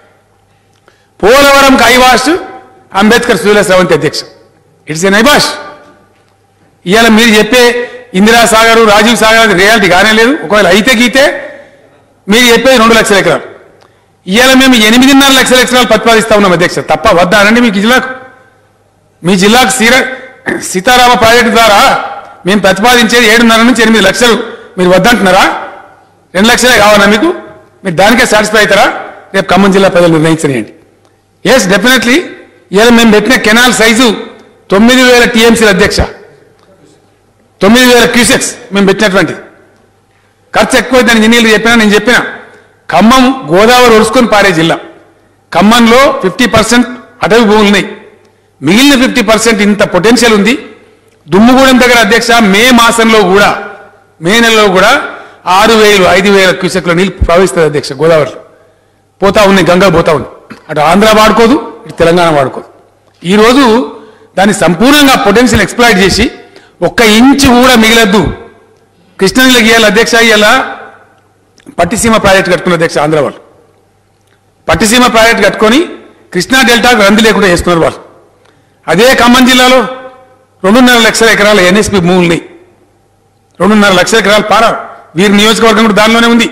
పోలవరం కైవాష్ అంబేద్కర్ సుజల స్రవంతి అధ్యక్ష ఇట్స్ ఎన్ ఐబాష్ ఇవాళ మీరు చెప్పే ఇందిరా సాగర్ రాజీవ్ సాగర్ అది రియాలిటీ కానే లేదు ఒకవేళ అయితే గీతే మీరు చెప్పేది రెండు లక్షల ఎకరాలు ఇవాళ మేము ఎనిమిదిన్నర లక్షల ఎకరాలు ప్రతిపాదిస్తా ఉన్నాం అధ్యక్ష తప్ప వద్దా అనండి మీకు జిల్లాకు మీ జిల్లాకు సీర సీతారామ ప్రాజెక్టు ద్వారా మేము ప్రతిపాదించేది ఏడున్నర నుంచి ఎనిమిది లక్షలు మీరు వద్దంటున్నారా రెండు లక్షలే కావాలా మీకు మీరు దానికే సాటిస్ఫై అవుతారా రేపు ఖమ్మం జిల్లా ప్రజలు నిర్ణయించనియండి ఎస్ డెఫినెట్లీ ఇవాళ మేము పెట్టిన కెనాల్ సైజు తొమ్మిది వేల టీఎంసీల అధ్యక్ష తొమ్మిది వేల క్యూసెక్స్ మేము పెట్టినటువంటి ఖర్చు ఎక్కువైందని ఇంజనీర్లు చెప్పినా నేను చెప్పిన ఖమ్మం గోదావరి ఒడుచుకొని పారే జిల్లా ఖమ్మంలో ఫిఫ్టీ పర్సెంట్ అటవీ భూములు ఉన్నాయి మిగిలిన ఫిఫ్టీ పర్సెంట్ ఇంత పొటెన్షియల్ ఉంది దుమ్ముగూడెం దగ్గర అధ్యక్ష మే మాసంలో కూడా మే నెలలో కూడా ఆరు వేలు ఐదు వేల క్యూసెక్ల నీళ్ళు ప్రవహిస్తుంది అధ్యక్ష గోదావరిలో పోతా ఉన్నాయి గంగా పోతా ఉంది అటు ఆంధ్ర వాడుకోదు ఇటు తెలంగాణ వాడుకోదు ఈరోజు దాన్ని సంపూర్ణంగా పొటెన్షియల్ ఎక్స్ప్లాయిట్ చేసి ఒక్క ఇంచు కూడా మిగిలద్దు కృష్ణగిరికి ఇవాళ అధ్యక్ష ఇవాళ పట్టిసీమ ప్రాజెక్ట్ కట్టుకున్న అధ్యక్ష ఆంధ్ర వాళ్ళు పట్టిసీమ ప్రాజెక్ట్ కట్టుకొని కృష్ణా డెల్టాకు రంది లేకుండా వేసుకున్నారు వాళ్ళు అదే ఖమ్మం జిల్లాలో రెండున్నర లక్షల ఎకరాల ఎన్ఎస్పి భూముల్ని రెండున్నర లక్షల ఎకరాలు పారా వీరి నియోజకవర్గం కూడా దానిలోనే ఉంది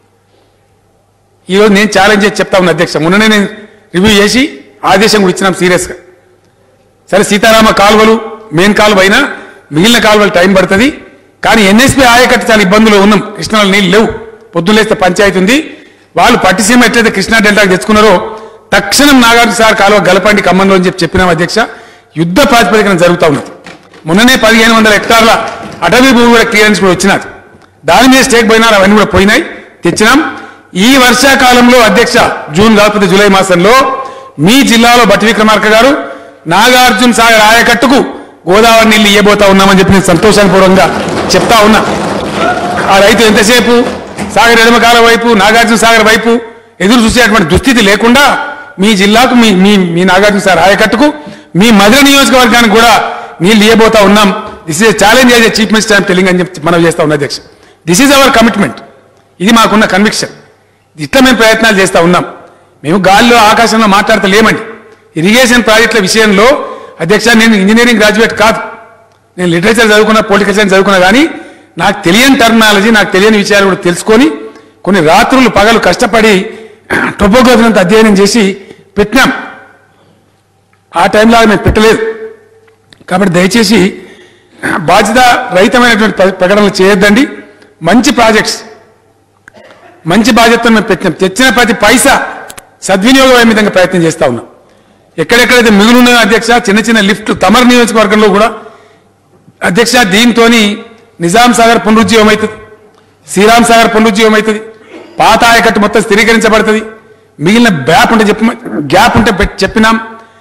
ఈరోజు నేను ఛాలెంజ్ చేసి చెప్తా ఉన్నా అధ్యక్ష మొన్ననే నేను రివ్యూ చేసి ఆదేశం కూడా ఇచ్చినాం సీరియస్గా సరే సీతారామ కాలువలు మెయిన్ కాలువ అయినా మిగిలిన కాలువలు టైం పడుతుంది కానీ ఎన్ఎస్పీ ఆయకట్టు చాలా ఇబ్బందులు ఉన్నాం కృష్ణాలో నీళ్ళు లేవు పొద్దున్న లేస్తే పంచాయతీ ఉంది వాళ్ళు పట్టిసీమ ఎట్లయితే కృష్ణా డెల్టాకి తెచ్చుకున్నారో తక్షణం నాగార్జున సార్ కాలువ గలపండి ఖమ్మంలో అని చెప్పి చెప్పినాం అధ్యక్ష యుద్ధ ప్రాతిపదికన జరుగుతూ ఉన్నది మొన్ననే పదిహేను వందల హెక్టార్ల అటవీ భూమి కూడా క్లియరెన్స్ కూడా వచ్చినది దాని మీద స్టేక్ పోయినారు అవన్నీ కూడా పోయినాయి తెచ్చినాం ఈ వర్షాకాలంలో అధ్యక్ష జూన్ కాకపోతే జూలై మాసంలో మీ జిల్లాలో బట్టి విక్రమార్క గారు నాగార్జున సాగర్ ఆయకట్టుకు గోదావరి నీళ్లు ఇయ్యబోతా ఉన్నామని చెప్పి నేను సంతోషపూర్వకంగా చెప్తా ఉన్నా ఆ రైతు ఎంతసేపు సాగర్ ఎడమకాల వైపు నాగార్జున సాగర్ వైపు ఎదురు చూసేటువంటి దుస్థితి లేకుండా మీ జిల్లాకు మీ మీ మీ నాగార్జున సాగర్ ఆయకట్టుకు మీ మధుర నియోజకవర్గానికి కూడా నీళ్ళు ఇయ్యబోతా ఉన్నాం this is challenge as chief minister I'm telling అని చెప్పి మనం చేస్తా ఉన్నా అధ్యక్ష దిస్ ఈజ్ అవర్ కమిట్మెంట్ ఇది మాకున్న కన్విక్షన్ ఇట్లా మేము ప్రయత్నాలు చేస్తా ఉన్నాం మేము గాలిలో ఆకాశంలో మాట్లాడతా లేమండి ఇరిగేషన్ ప్రాజెక్టుల విషయంలో అధ్యక్ష నేను ఇంజనీరింగ్ గ్రాడ్యుయేట్ కాదు నేను లిటరేచర్ చదువుకున్నా పొలిటికల్ సైన్స్ చదువుకున్నా కానీ నాకు తెలియని టర్మినాలజీ నాకు తెలియని విషయాలు కూడా తెలుసుకొని కొన్ని రాత్రులు పగలు కష్టపడి టొపోగ్రఫీ అంతా అధ్యయనం చేసి పెట్టినాం ఆ టైంలో మేము పెట్టలేదు కాబట్టి దయచేసి బాధ్యత రహితమైనటువంటి ప్ర- ప్రకటనలు చేయొద్దండి మంచి ప్రాజెక్ట్స్ మంచి బాధ్యతను మేము పెట్టినాం తెచ్చిన ప్రతి పైసా సద్వినియోగం అయ్యే విధంగా ప్రయత్నం చేస్తా ఉన్నాం ఎక్కడెక్కడైతే మిగులున్నాయో అధ్యక్ష చిన్న చిన్న లిఫ్ట్లు తమర్ నియోజకవర్గంలో కూడా అధ్యక్ష దీంతో నిజాం సాగర్ పునరుజ్జీవం అవుతుంది శ్రీరామ్ సాగర్ పునరుజ్జీవం అవుతుంది పాత ఆయకట్టు మొత్తం స్థిరీకరించబడుతుంది మిగిలిన గ్యాప్ ఉంటే చెప్ప గ్యాప్ ఉంటే పెట్- చెప్పినాం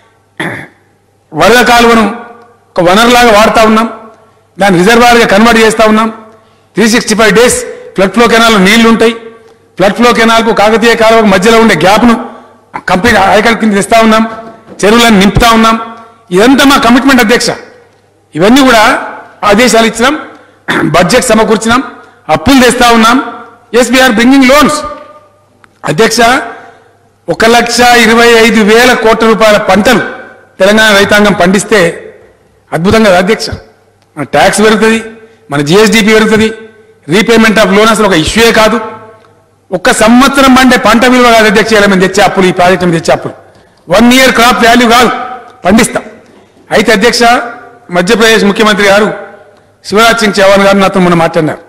వరద కాలువను ఒక వనరులాగా వాడుతా ఉన్నాం దాన్ని రిజర్వాయర్గా కన్వర్ట్ చేస్తా ఉన్నాం three sixty five days flood flow కెనాల్లో నీళ్లు ఉంటాయి ఫ్లడ్ ఫ్లో కెనాల్కు కాకతీయ కాలువకు మధ్యలో ఉండే గ్యాప్ను కంప్లీట్ ఆయకట్టు కింద తెస్తా ఉన్నాం చెరువులను నింపుతా ఉన్నాం ఇదంతా మా కమిట్మెంట్ అధ్యక్ష ఇవన్నీ కూడా ఆదేశాలు ఇచ్చినాం బడ్జెట్ సమకూర్చినాం అప్పులు తెస్తా ఉన్నాం ఎస్ బీఆర్ బ్రింగింగ్ లోన్స్ అధ్యక్ష ఒక లక్ష ఇరవై ఐదు వేల కోట్ల రూపాయల పంటలు తెలంగాణ రైతాంగం పండిస్తే అద్భుతంగా కదా అధ్యక్ష మన ట్యాక్స్ పెరుగుతుంది మన జిఎస్డిపి పెరుగుతుంది రీపేమెంట్ ఆఫ్ లోన్ అసలు ఒక ఇష్యూయే కాదు ఒక్క సంవత్సరం పండే పంట విలువ కాదు అధ్యక్ష ఇలా మేము తెచ్చే అప్పులు ఈ ప్రాజెక్ట్ మీద తెచ్చే అప్పులు వన్ ఇయర్ క్రాప్ వాల్యూ కాదు పండిస్తాం అయితే అధ్యక్ష మధ్యప్రదేశ్ ముఖ్యమంత్రి గారు శివరాజ్ సింగ్ చౌహాన్ గారు నాతో మొన్న మాట్లాడినారు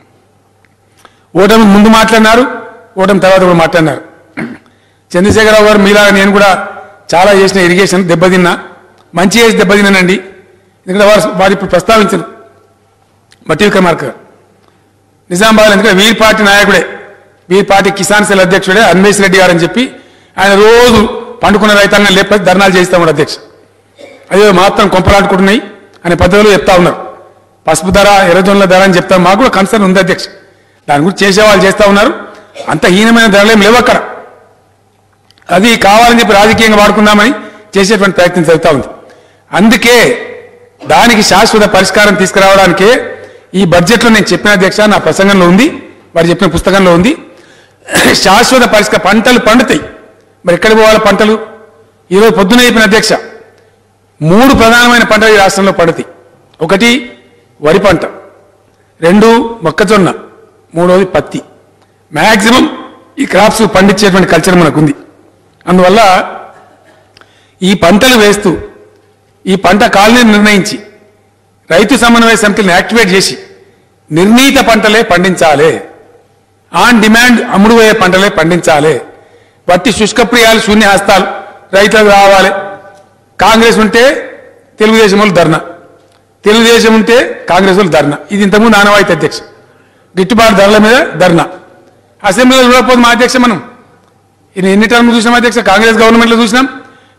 ఓటమి ముందు మాట్లాడినారు ఓటమి తర్వాత కూడా మాట్లాడినారు చంద్రశేఖరరావు గారు మీలాగా నేను కూడా చాలా చేసిన ఇరిగేషన్ దెబ్బతిన్నా మంచి చేసి దెబ్బతిన్నానండి ఎందుకంటే వారు వారు ఇప్పుడు ప్రస్తావించరు బట్టి విక్రమార్క గారు నిజామాబాద్ ఎందుకంటే వీరి పార్టీ నాయకుడే వీరి పార్టీ కిసాన్ సెల్ అధ్యక్షుడే అన్వేష్ రెడ్డి గారు అని చెప్పి ఆయన రోజు పండుకున్న రైతాంగం లేకపోతే ధర్నాలు చేస్తా ఉన్నాడు అధ్యక్ష అదే మాత్రం కొంపలాడుకుంటున్నాయి అనే పద్ధతిలో చెప్తా ఉన్నారు పసుపు ధర ఎర్రజొన్నల ధర అని చెప్తారు మాకు కూడా కన్సర్న్ ఉంది అధ్యక్ష దాని గురించి చేసేవాళ్ళు చేస్తా ఉన్నారు అంత హీనమైన ధరలు ఏం లేవు అక్కడ అది కావాలని చెప్పి రాజకీయంగా వాడుకుందామని చేసేటువంటి ప్రయత్నం జరుగుతూ ఉంది అందుకే దానికి శాశ్వత పరిష్కారం తీసుకురావడానికే ఈ బడ్జెట్లో నేను చెప్పిన అధ్యక్ష నా ప్రసంగంలో ఉంది వారు చెప్పిన పుస్తకంలో ఉంది శాశ్వత పరిష్కార పంటలు పండుతాయి మరి ఎక్కడ పోవాలి పంటలు ఈరోజు పొద్దున చెప్పిన అధ్యక్ష మూడు ప్రధానమైన పంటలు ఈ రాష్ట్రంలో పండుతాయి ఒకటి వరి పంట రెండు మొక్కజొన్న మూడవది పత్తి మ్యాక్సిమం ఈ క్రాప్స్ పండించేటువంటి కల్చర్ మనకుంది అందువల్ల ఈ పంటలు వేస్తూ ఈ పంట కాలనీని నిర్ణయించి రైతు సమన్వయ సమితిని యాక్టివేట్ చేసి నిర్ణీత పంటలే పండించాలి ఆన్ డిమాండ్ అమ్ముడుపోయే పంటలే పండించాలి వట్టి శుష్కప్రియాలు శూన్య హస్తాలు రైతులకు రావాలి కాంగ్రెస్ ఉంటే తెలుగుదేశం వాళ్ళు ధర్నా తెలుగుదేశం ఉంటే కాంగ్రెస్ వాళ్ళు ధర్నా ఇది ఇంతకుముందు ఆనవాయితీ అధ్యక్ష గిట్టుబాటు ధరల మీద ధర్నా అసెంబ్లీలో చూడకపోతే మా అధ్యక్ష మనం ఇది ఎన్ని టర్మ్ చూసినాం అధ్యక్ష కాంగ్రెస్ గవర్నమెంట్లో చూసినాం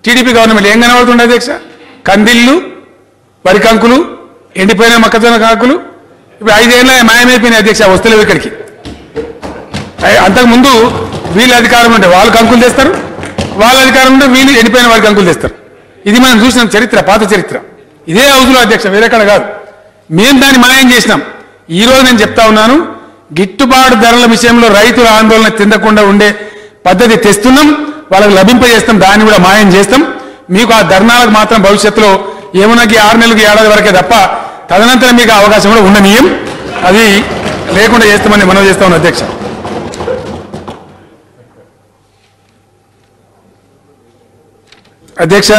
టీడీపీ గవర్నమెంట్ ఏం కనబడుతుండే అధ్యక్ష కందిళ్ళు వరి కంకులు ఎండిపోయిన మొక్కజొన్న కాకులు ఇప్పుడు ఐదేళ్ళ మాయమైపోయినాయి అధ్యక్ష వస్తలేవు ఇక్కడికి అయ్ అంతకుముందు వీళ్ళ అధికారం ఉంటే వాళ్ళు కంకులు తెస్తారు వాళ్ళ అధికారం ఉంటే వీళ్ళు ఎండిపోయిన వారి కంకులు తెస్తారు ఇది మనం చూసిన చరిత్ర పాత చరిత్ర ఇదే హౌజులో అధ్యక్ష వేరేక్కడ కాదు మేము దాన్ని మాయం చేసినాం ఈ రోజు నేను చెప్తా ఉన్నాను గిట్టుబాటు ధరల విషయంలో రైతుల ఆందోళన చెందకుండా ఉండే పద్ధతి తెస్తున్నాం వాళ్ళకి లభింపజేస్తాం దాన్ని కూడా మాయం చేస్తాం మీకు ఆ ధర్నాలకు మాత్రం భవిష్యత్తులో ఏమునకి ఆరు నెలలకి ఏడాది వరకే తప్ప తదనంతరం మీకు ఆ అవకాశం కూడా ఉండనీయం అది లేకుండా చేస్తామని మనం చేస్తా ఉన్నాం అధ్యక్ష అధ్యక్ష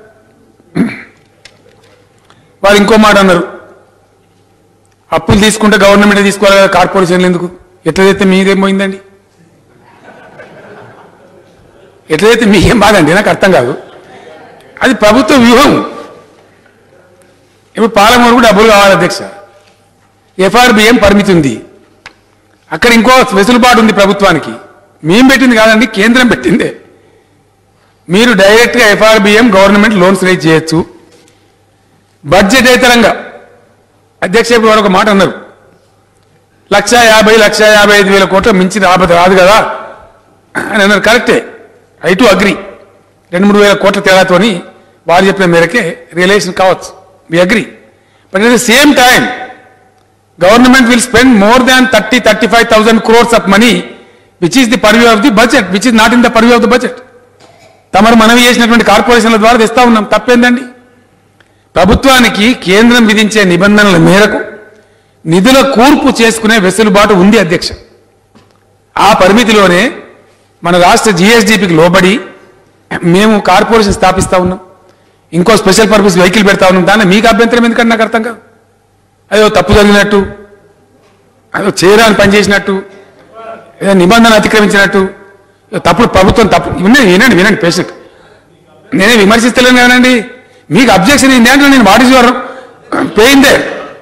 వారు ఇంకో మాట అన్నారు అప్పులు తీసుకుంటే గవర్నమెంట్ తీసుకోవాలి కదా కార్పొరేషన్లు ఎందుకు ఎట్లయితే మీదేం పోయిందండి ఎట్లయితే మీకేం బాధ అండి నాకు అర్థం కాదు అది ప్రభుత్వ వ్యూహం ఇప్పుడు పాలమూరు కూడా డబ్బులు కావాలి అధ్యక్ష ఎఫ్ఆర్బిఎం పరిమితి ఉంది అక్కడ ఇంకో వెసులుబాటు ఉంది ప్రభుత్వానికి మేం పెట్టింది కాదండి కేంద్రం పెట్టిందే మీరు డైరెక్ట్గా ఎఫ్ఆర్బిఎం గవర్నమెంట్ లోన్స్ రేజ్ చేయొచ్చు బడ్జెట్ ఇతరంగా అధ్యక్ష ఇప్పుడు వారు ఒక మాట అన్నారు లక్ష యాభై లక్ష యాభై ఐదు వేల కోట్ల మించి రాబోదు రాదు కదా అని అన్నారు కరెక్టే ఐ టు అగ్రి రెండు మూడు వేల కోట్ల తేడాతోని వారు చెప్పిన మేరకే రియలైజేషన్ కావచ్చు we agree but at the same time government will spend more than thirty thirty five thousand crores of money which is the purview of the budget which is not in the purview of the budget తమరు మనవి చేసినటువంటి కార్పొరేషన్ల ద్వారా తెస్తా ఉన్నాం తప్పేందండి ప్రభుత్వానికి కేంద్రం విధించే నిబంధనల మేరకు నిధుల కూర్పు చేసుకునే వెసులుబాటు ఉంది అధ్యక్ష ఆ పరిమితిలోనే మన రాష్ట్ర జిఎస్డిపికి లోబడి మేము కార్పొరేషన్ స్థాపిస్తా ఉన్నాం ఇంకో స్పెషల్ పర్పస్ వెహికల్ పెడతా ఉన్నాం దాన్ని మీకు అభ్యంతరం ఎందుకంటే నాకు అర్థం కాదు అదో తప్పు జరిగినట్టు అదో చేయడానికి పనిచేసినట్టు ఏదో నిబంధన అతిక్రమించినట్టు ఏదో తప్పుడు ప్రభుత్వం తప్పు వినండి వినండి వినండి పేషెంట్ నేనే విమర్శిస్తలేను కదండి మీకు అబ్జెక్షన్ ఏంటి అంటే నేను what is your pain they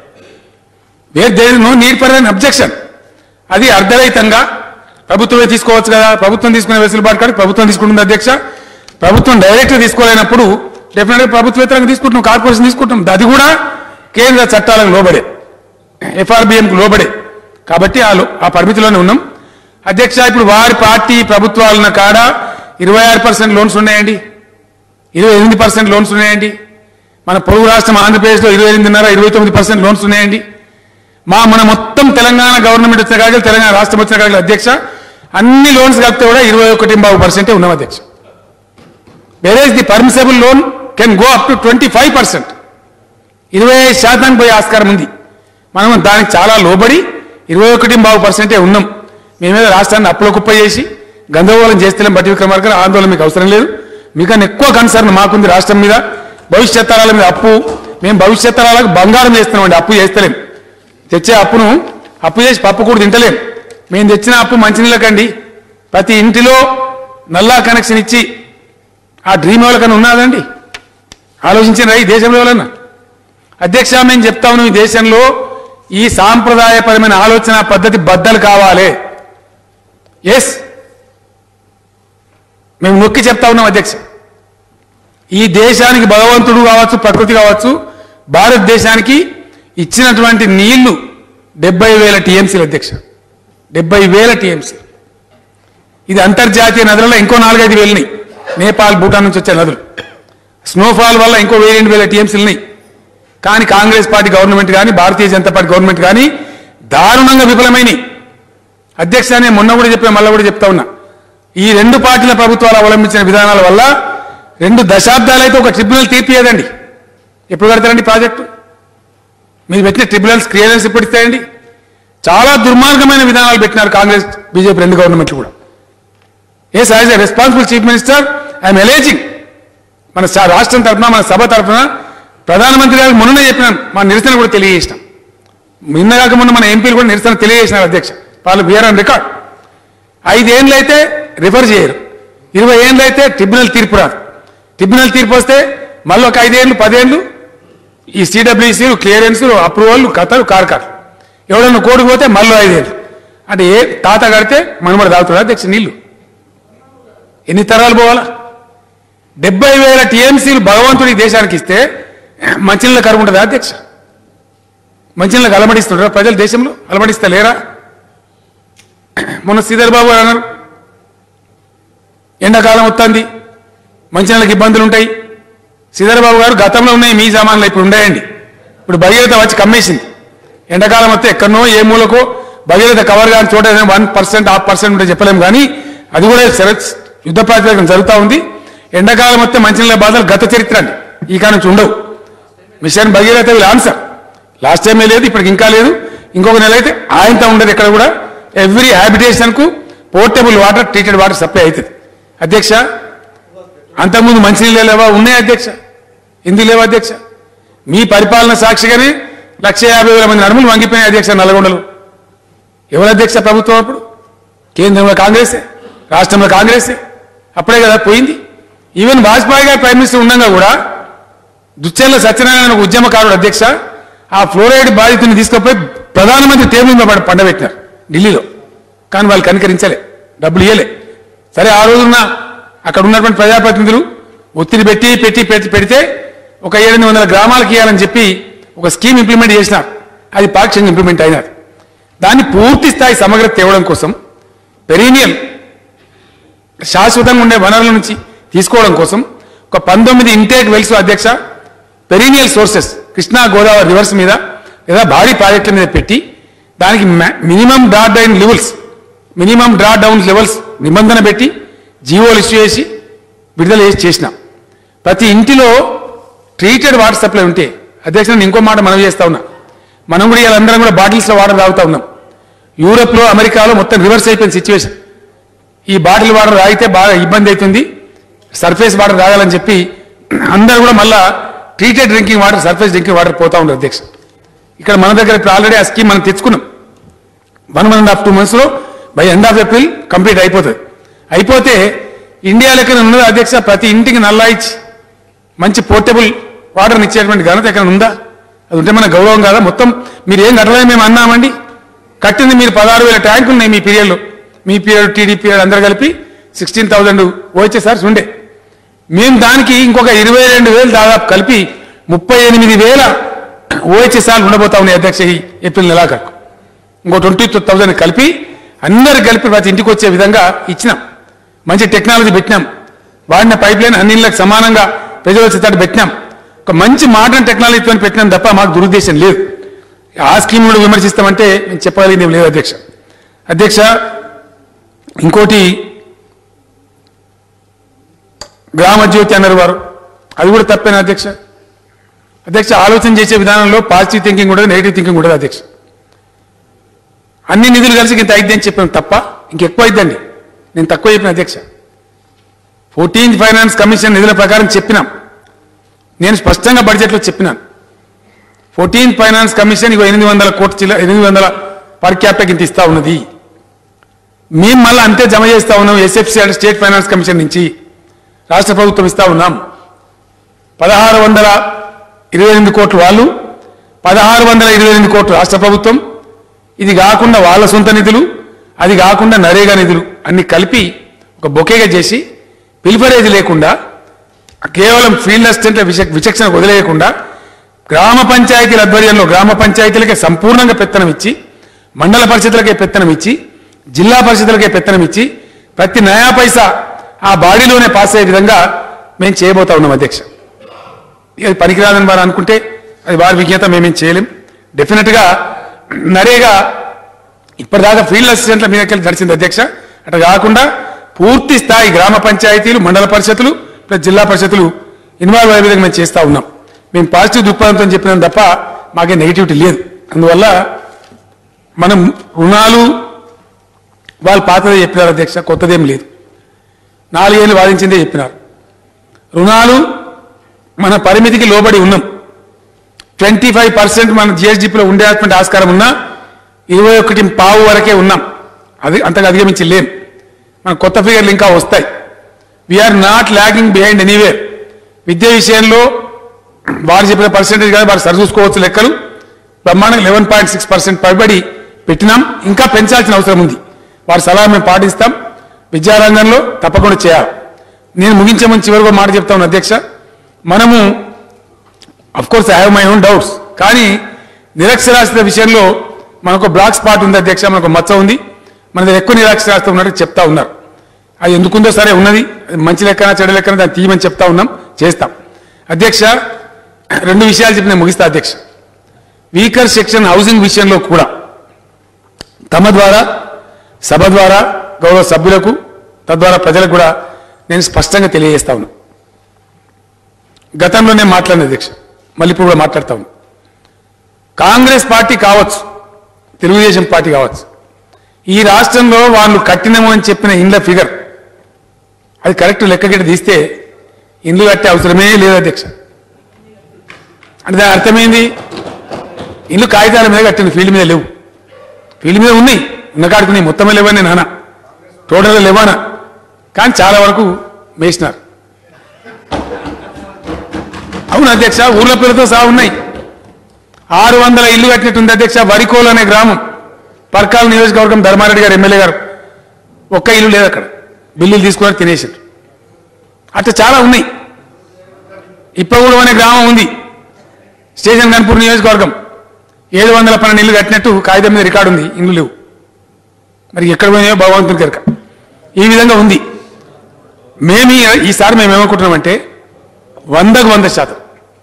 were there no need for an objection అది అర్ధరహితంగా ప్రభుత్వమే తీసుకోవచ్చు కదా ప్రభుత్వం తీసుకునే వెసులుబాటు కాదు ప్రభుత్వం తీసుకుంటుంది అధ్యక్ష ప్రభుత్వం డైరెక్ట్ తీసుకోలేనప్పుడు డెఫినెట్గా ప్రభుత్వేతరంగా తీసుకుంటున్నాం కార్పొరేషన్ తీసుకుంటాం అది కూడా కేంద్ర చట్టాలకు లోబడే ఎఫ్ఆర్బిఎంకు లోబడే కాబట్టి ఆ లో- ఆ పరిమితిలోనే ఉన్నాం అధ్యక్ష ఇప్పుడు వారి పార్టీ ప్రభుత్వాలన్న కాడ ఇరవై ఆరు పర్సెంట్ లోన్స్ ఉన్నాయండి ఇరవై ఎనిమిది పర్సెంట్ లోన్స్ ఉన్నాయండి మన పొరుగు రాష్ట్రం ఆంధ్రప్రదేశ్లో ఇరవై ఎనిమిదిన్నర ఇరవై తొమ్మిది పర్సెంట్ లోన్స్ ఉన్నాయండి మా మన మొత్తం తెలంగాణ గవర్నమెంట్ వచ్చిన కాగలు తెలంగాణ రాష్ట్రం వచ్చిన కాగలు అధ్యక్ష అన్ని లోన్స్ కలిపితే కూడా ఇరవై ఒకటి బాబు పర్సెంటే ఉన్నాం అధ్యక్ష whereas the permissible loan can go up to twenty five percent ఇరవై ఐదు శాతానికి పోయే ఆస్కారం ఉంది మనం దానికి చాలా లోబడి ఇరవై ఒకటి బాబు పర్సెంటే ఉన్నాం మేమేదో రాష్ట్రాన్ని అప్పుల కుప్ప చేసి గందరగోళం చేస్తలేం బట్టి విక్రమార్క ఆందోళన మీకు అవసరం లేదు మీకన్నా ఎక్కువ కన్సర్న్ మాకుంది రాష్ట్రం మీద భవిష్యత్ తరాల మీద అప్పు మేము భవిష్యత్ తరాలకు బంగారం చేస్తున్నామండి అప్పు చేస్తలేం తెచ్చే అప్పును అప్పు చేసి పప్పు కూడా తింటలేం మేము తెచ్చిన అప్పు మంచినీళ్ళకండి ప్రతి ఇంటిలో నల్లా కనెక్షన్ ఇచ్చి ఆ డ్రీమ్ ఎవరికైనా ఉన్నదండి ఆలోచించిన ఈ దేశంలో ఎవరన్నా అధ్యక్ష మేము చెప్తా ఉన్నాం ఈ దేశంలో ఈ సాంప్రదాయపరమైన ఆలోచన పద్ధతి బద్దలు కావాలి ఎస్ మేము నొక్కి చెప్తా ఉన్నాం అధ్యక్ష ఈ దేశానికి భగవంతుడు కావచ్చు ప్రకృతి కావచ్చు భారతదేశానికి ఇచ్చినటువంటి నీళ్లు డెబ్బై వేల టీఎంసీలు అధ్యక్ష డెబ్బై వేల టీఎంసీ ఇది అంతర్జాతీయ నదులలో ఇంకో నాలుగైదు వేలున్నాయి నేపాల్ భూటాన్ నుంచి వచ్చే నదులు స్నోఫాల్ వల్ల ఇంకో వెయ్యి రెండు వేల టీఎంసీలు ఉన్నాయి కానీ కాంగ్రెస్ పార్టీ గవర్నమెంట్ కానీ భారతీయ జనతా పార్టీ గవర్నమెంట్ కానీ దారుణంగా విఫలమైనవి అధ్యక్ష నేను మొన్న కూడా చెప్పిన మళ్ళీ కూడా చెప్తా ఉన్నా ఈ రెండు పార్టీల ప్రభుత్వాలు అవలంబించిన విధానాల వల్ల రెండు దశాబ్దాలైతే ఒక ట్రిబ్యునల్ తీర్పియదండి ఎప్పుడు కడతారండి ప్రాజెక్టు మీరు పెట్టిన ట్రిబ్యునల్స్ క్లియరెన్స్ ఎప్పుడు ఇస్తాయండి చాలా దుర్మార్గమైన విధానాలు పెట్టినారు కాంగ్రెస్ బీజేపీ రెండు గవర్నమెంట్లు కూడా yes as a responsible chief minister I'm alleging మన స- రాష్ట్రం తరఫున మన సభ తరఫున ప్రధానమంత్రి గారికి మొన్ననే చెప్పినాను మా నిరసన కూడా తెలియజేసినాం నిన్న కాక మొన్న మన ఎంపీలు కూడా నిరసన తెలియజేసినారు అధ్యక్ష వాళ్ళు బిఆర్ ఆన్ రికార్డ్ ఐదేళ్ళు అయితే రిఫర్ చేయరు ఇరవై ఏళ్ళు అయితే ట్రిబ్యునల్ తీర్పు రాదు ట్రిబ్యునల్ తీర్పు వస్తే మళ్ళీ ఒక ఐదేళ్ళు పదేళ్ళు ఈ సిడబ్ల్యూసీలు క్లియరెన్స్లు అప్రూవల్ కథలు కార్కారు ఎవడన్నా కోడికి పోతే మళ్ళీ ఐదేళ్ళు అంటే ఏ తాత కడితే మనమడ తాగుతాడు అధ్యక్ష నీళ్లు ఎన్ని తరాలు పోవాలా డెబ్బై వేల టీఎంసీలు భగవంతుడి దేశానికి ఇస్తే మంచినీళ్ళ కరువు ఉంటుందా అధ్యక్ష మంచినీళ్ళకి అలమడిస్తుంటారా ప్రజలు దేశంలో అలమడిస్తా లేరా మొన్న శ్రీధర్ బాబు గారు అన్నారు ఎండాకాలం వస్తుంది మంచినీళ్ళకి ఇబ్బందులు ఉంటాయి శ్రీధర్ బాబు గారు గతంలో ఉన్నాయి మీ జమాన్లో ఇప్పుడు ఉన్నాయండి ఇప్పుడు భగీరథ వచ్చి కమ్మేసింది ఎండాకాలం వస్తే ఎక్కడనో ఏ మూలకో భగీరథ కవర్ కాని చోట వన్ పర్సెంట్ హాఫ్ పర్సెంట్ ఉంటే చెప్పలేము కానీ అది కూడా శర- యుద్ధ ప్రాతిపదికన జరుగుతూ ఉంది ఎండాకాలం వస్తే మంచినీళ్ళ బాధలు గత చరిత్ర అండి ఈ కాలం నుంచి ఉండవు mission Bhagiratha will answer last టైమే లేదు ఇప్పటికి ఇంకా లేదు ఇంకొక నెల అయితే ఆయనతో ఉండదు ఇక్కడ కూడా ఎవ్రీ హ్యాబిటేషన్ కు portable water treated water supply అవుతుంది అధ్యక్ష అంతకుముందు మంచినీళ్ళు లేవా ఉన్నాయి అధ్యక్ష ఎందుకు లేవా అధ్యక్ష మీ పరిపాలన సాక్షిగానే లక్ష యాభై వేల మంది నడుములు వంగిపోయినాయి అధ్యక్ష నల్గొండలు ఎవరు అధ్యక్ష ప్రభుత్వం అప్పుడు కేంద్రంలో కాంగ్రెసే రాష్ట్రంలో కాంగ్రెసే అప్పుడే కదా పోయింది ఈవెన్ వాజ్పేయి గారు ప్రైమ్ మినిస్టర్ ఉండగా కూడా దుచ్చెల్ల సత్యనారాయణ ఒక ఉద్యమకారుడు అధ్యక్ష ఆ ఫ్లోరైడ్ బాధితుని తీసుకుపోయి ప్రధానమంత్రి టేబుల్ మీద పడ- పండబెట్టినారు ఢిల్లీలో కానీ వాళ్ళు కనికరించలే డబ్బులు ఇవ్వలే సరే ఆ రోజున అక్కడ ఉన్నటువంటి ప్రజాప్రతినిధులు ఒత్తిడి పెట్టి పెట్టి పెట్టి పెడితే ఒక ఏడెనిమిది వందల గ్రామాలకు ఇవ్వాలని చెప్పి ఒక స్కీమ్ ఇంప్లిమెంట్ చేసినారు అది పాక్షికంగా ఇంప్లిమెంట్ అయినది దాన్ని పూర్తి స్థాయి సమగ్రత తేవడం కోసం పెరీనియల్ శాశ్వతంగా ఉండే వనరుల నుంచి తీసుకోవడం కోసం ఒక పంతొమ్మిది ఇంటేక్ వెల్స్ అధ్యక్ష perennial sources Krishna Godavari rivers మీద లేదా భారీ ప్రాజెక్టుల మీద పెట్టి దానికి minimum draw down levels minimum draw down levels నిబంధన పెట్టి జీవోలు ఇష్యూ చేసి విడుదల చేసి చేసినాం ప్రతి ఇంటిలో ట్రీటెడ్ వాటర్ సప్లై ఉంటే అధ్యక్ష నేను ఇంకో మాట మనం చేస్తా ఉన్నా మనం కూడా వీళ్ళందరం కూడా బాటిల్స్లో వాటర్ తాగుతా ఉన్నాం యూరోప్లో అమెరికాలో మొత్తం రివర్స్ అయిపోయిన సిచ్యువేషన్ ఈ బాటిల్ వాటర్ తాగితే బాగా ఇబ్బంది అవుతుంది సర్ఫేస్ వాటర్ తాగాలని చెప్పి అందరూ కూడా మళ్ళా treated drinking water surface drinking water పోతా ఉండదు అధ్యక్ష ఇక్కడ మన దగ్గర ఇప్పుడు ఆల్రెడీ ఆ స్కీమ్ మనం తెచ్చుకున్నాం one one and half two మంత్స్లో by end of April complete అయిపోతుంది అయిపోతే ఇండియా లెక్కన ఉన్నది అధ్యక్ష ప్రతి ఇంటికి నల్లా ఇచ్చి మంచి పోర్టబుల్ వాటర్ని ఇచ్చేటువంటి ఘనత ఎక్కడ ఉందా అది ఉంటే మన గౌరవం కాదా మొత్తం మీరు ఏం కట్టలేదు మేము అన్నామండి కట్టింది మీరు పదహారు వేల ట్యాంకులు ఉన్నాయి మీ పీరియడ్లో మీ పీరియడ్ టీడీ పీరియడ్ అందరు కలిపి సిక్స్టీన్ థౌసండ్ ఓహెచ్ఎస్ఆర్స్ ఉండే మేము దానికి ఇంకొక ఇరవై రెండు వేలు దాదాపు కలిపి ముప్పై ఎనిమిది వేల ఓహెచ్ఎస్ఆర్లు ఉండబోతా ఉన్నాయి అధ్యక్ష ఈ ఏప్రిల్ నెలాఖరుకు ఇంకో ట్వంటీ థౌసండ్ కలిపి అందరు కలిపి ప్రతి ఇంటికి వచ్చే విధంగా ఇచ్చినాం మంచి టెక్నాలజీ పెట్టినాం వాడిన పైప్ లైన్ అన్ని ఇళ్ళకి సమానంగా ప్రజలు వచ్చేటట్టు పెట్టినాం ఒక మంచి మోడర్న్ టెక్నాలజీతో పెట్టినాం తప్ప మాకు దురుద్దేశం లేదు ఆ స్కీమ్ కూడా విమర్శిస్తామంటే నేను చెప్పగలిగింది ఏం లేదు అధ్యక్ష అధ్యక్ష ఇంకోటి గ్రామ జ్యోతి అన్నారు వారు అది కూడా తప్పేనా అధ్యక్ష అధ్యక్ష ఆలోచన చేసే విధానంలో పాజిటివ్ థింకింగ్ ఉండదు నెగిటివ్ థింకింగ్ ఉండదు అధ్యక్ష అన్ని నిధులు కలిసి ఇంత అయితే అని చెప్పాను తప్ప ఇంకెక్కువ అయిద్దండి నేను తక్కువ చెప్పిన అధ్యక్ష ఫోర్టీన్త్ ఫైనాన్స్ కమిషన్ నిధుల ప్రకారం చెప్పినాం నేను స్పష్టంగా బడ్జెట్లో చెప్పినాను ఫోర్టీన్త్ ఫైనాన్స్ కమిషన్ ఇగో ఎనిమిది వందల కోట్ల చిల్ల ఎనిమిది వందల పర్ క్యాపిటల్ ఇంత ఇస్తా ఉన్నది మేము మళ్ళీ అంతే జమ చేస్తా ఉన్నాం ఎస్ఎఫ్సి అంటే స్టేట్ ఫైనాన్స్ కమిషన్ నుంచి రాష్ట్ర ప్రభుత్వం ఇస్తా ఉన్నాం పదహారు వందల ఇరవై ఎనిమిది కోట్లు వాళ్ళు పదహారు వందల ఇరవై ఎనిమిది కోట్లు రాష్ట్ర ప్రభుత్వం ఇది కాకుండా వాళ్ళ సొంత నిధులు అది కాకుండా నరేగా నిధులు అన్ని కలిపి ఒక బొకేగా చేసి పిల్ఫరేజ్ లేకుండా కేవలం ఫీల్డ్ అసిస్టెంట్ల విచ- విచక్షణ వదిలేయకుండా గ్రామ పంచాయతీల ఆధ్వర్యంలో గ్రామ పంచాయతీలకే సంపూర్ణంగా పెత్తనం ఇచ్చి మండల పరిషత్లకే పెత్తనం ఇచ్చి జిల్లా పరిషత్లకే పెత్తనం ఇచ్చి ప్రతి నయా పైసా ఆ బాడీలోనే పాస్ అయ్యే విధంగా మేము చేయబోతా ఉన్నాం అధ్యక్ష ఇక అది పనికిరాదని వారు అనుకుంటే అది వారి విజ్ఞత మేమేం చేయలేం డెఫినెట్గా నరేగా ఇప్పటిదాకా ఫీల్డ్ అసిస్టెంట్ల మీదకెళ్ళి నడిచింది అధ్యక్ష అట్లా కాకుండా పూర్తి స్థాయి గ్రామ పంచాయతీలు మండల పరిషత్తులు ప్లస్ జిల్లా పరిషత్తులు ఇన్వాల్వ్ అయ్యే విధంగా మేము చేస్తా ఉన్నాం మేము పాజిటివ్ దృక్పథంతో చెప్పినాం తప్ప మాకే నెగిటివిటీ లేదు అందువల్ల మనం రుణాలు వాళ్ళు పాతదే చెప్పినారు అధ్యక్ష కొత్తదేం లేదు నాలుగేళ్ళు వాదించిందే చెప్పినారు రుణాలు మన పరిమితికి లోబడి ఉన్నాం ట్వంటీ ఫైవ్ పర్సెంట్ మన జిఎస్డిపిలో ఉండేటువంటి ఆస్కారం ఉన్నా ఇరవై ఒకటి పావు వరకే ఉన్నాం అది అంతగా అధిగమించి లేం మన కొత్త ఫిగర్లు ఇంకా వస్తాయి we're not lagging behind anywhere విద్య విషయంలో వారు చెప్పిన పర్సెంటేజ్ కాదు వారు సరిచూసుకోవచ్చు లెక్కలు బ్రహ్మాండంగా లెవెన్ పాయింట్ సిక్స్ పర్సెంట్ పైబడి పెట్టినాం ఇంకా పెంచాల్సిన అవసరం ఉంది వారి సలహా మేము పాటిస్తాం విద్యారంగంలో తప్పకుండా చేయాలి నేను ముగించమని చివరిగా మాట చెప్తా ఉన్నా అధ్యక్ష మనము of course I have my own doubts కానీ నిరక్షరాస్యత విషయంలో మనకు బ్లాక్ స్పాట్ ఉంది అధ్యక్ష మనకు మచ్చ ఉంది మన దగ్గర ఎక్కువ నిరక్షరాస్యత ఉన్నట్టు చెప్తా ఉన్నారు అది ఎందుకుందో సరే ఉన్నది అది మంచి లెక్కన చెడు లెక్కన దాన్ని తీయమని చెప్తా ఉన్నాం చేస్తాం అధ్యక్ష రెండు విషయాలు చెప్పి నేను ముగిస్తా అధ్యక్ష వీకర్ సెక్షన్ హౌసింగ్ విషయంలో కూడా తమ ద్వారా సభ ద్వారా గౌరవ సభ్యులకు తద్వారా ప్రజలకు కూడా నేను స్పష్టంగా తెలియజేస్తా ఉన్నా గతంలో నేను మాట్లాడిన అధ్యక్ష మళ్ళీ ఇప్పుడు కూడా మాట్లాడతా ఉన్నా కాంగ్రెస్ పార్టీ కావచ్చు తెలుగుదేశం పార్టీ కావచ్చు ఈ రాష్ట్రంలో వాళ్ళు కట్టినము అని చెప్పిన ఇండ్ల ఫిగర్ అది కరెక్ట్ లెక్కగిట తీస్తే ఇండ్లు కట్టే అవసరమే లేదు అధ్యక్ష అంటే దాని అర్థమైంది ఇల్లు కాగితాల మీద కట్టిన ఫీల్డ్ మీద లేవు ఫీల్డ్ మీద ఉన్నాయి ఉన్న కాడుకున్నాయి మొత్తమే లేవని నేను అనా టోటల్గా లేవానా కానీ చాలా వరకు మేసినారు అవును అధ్యక్ష ఊర్ల పేరుతో సహా ఉన్నాయి ఆరు వందల ఇల్లు కట్టినట్టుంది అధ్యక్ష వరికోలు అనే గ్రామం పర్కాల నియోజకవర్గం ధర్మారెడ్డి గారు ఎమ్మెల్యే గారు ఒక్క ఇల్లు లేదు అక్కడ బిల్లులు తీసుకున్నారు తినేసారు అట్లా చాలా ఉన్నాయి ఇప్పగూడెం అనే గ్రామం ఉంది స్టేషన్ కన్పూర్ నియోజకవర్గం ఏడు వందల పన్నెండు ఇల్లు కట్టినట్టు కాగితం మీద రికార్డు ఉంది ఇల్లు లేవు మరి ఎక్కడ పోయినాయో భగవంతుని కనుక ఈ విధంగా ఉంది మేము ఈ- ఈసారి మేము ఏమనుకుంటున్నామంటే వందకు వంద శాతం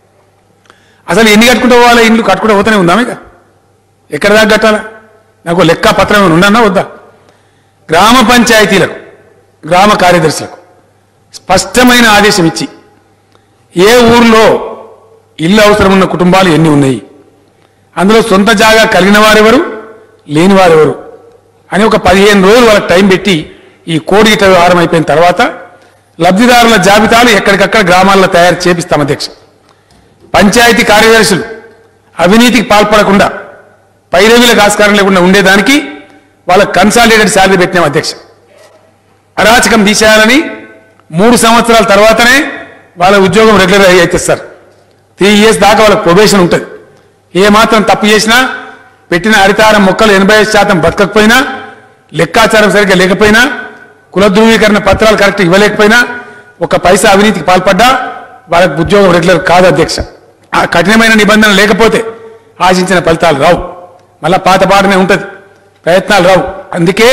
అసలు ఎన్ని కట్టుకుంటూ పోవాలా ఇండ్లు కట్టుకుంటూ పోతూనే ఉందామే ఇక ఎక్కడ దాకా కట్టాలా నాకు లెక్క పత్రం ఏమైనా ఉండన్నా వద్దా గ్రామ పంచాయతీలకు గ్రామ కార్యదర్శులకు స్పష్టమైన ఆదేశం ఇచ్చి ఏ ఊర్లో ఇల్లు అవసరం ఉన్న కుటుంబాలు ఎన్ని ఉన్నాయి అందులో సొంత జాగా కలిగిన వారెవరు లేని వారెవరు అని ఒక పదిహేను రోజులు వాళ్ళకి టైం పెట్టి ఈ కోడి గిట్ట వ్యవహారం అయిపోయిన తర్వాత లబ్ధిదారుల జాబితాలు ఎక్కడికక్కడ గ్రామాల్లో తయారు చేపిస్తాం అధ్యక్ష పంచాయతీ కార్యదర్శులు అవినీతికి పాల్పడకుండా పైరవీలకు ఆస్కారం లేకుండా ఉండేదానికి వాళ్ళకి కన్సాలిడేటెడ్ శాలరీ పెట్టినాం అధ్యక్ష అరాచకం తీసేయాలని మూడు సంవత్సరాల తర్వాతనే వాళ్ళ ఉద్యోగం రెగ్యులర్ అయితే సార్ త్రీ ఇయర్స్ దాకా వాళ్ళకి ప్రొబేషన్ ఉంటుంది ఏ మాత్రం తప్పు చేసినా పెట్టిన హరితారం మొక్కలు ఎనభై ఐదు శాతం బతకకపోయినా లెక్కాచారం సరిగ్గా లేకపోయినా కుల ధృవీకరణ పత్రాలు కరెక్ట్ ఇవ్వలేకపోయినా ఒక పైసా అవినీతికి పాల్పడ్డా వాళ్ళకి ఉద్యోగం రెగ్యులర్ కాదు అధ్యక్ష ఆ కఠినమైన నిబంధన లేకపోతే ఆశించిన ఫలితాలు రావు మళ్ళా పాత పాటనే ఉంటుంది ప్రయత్నాలు రావు అందుకే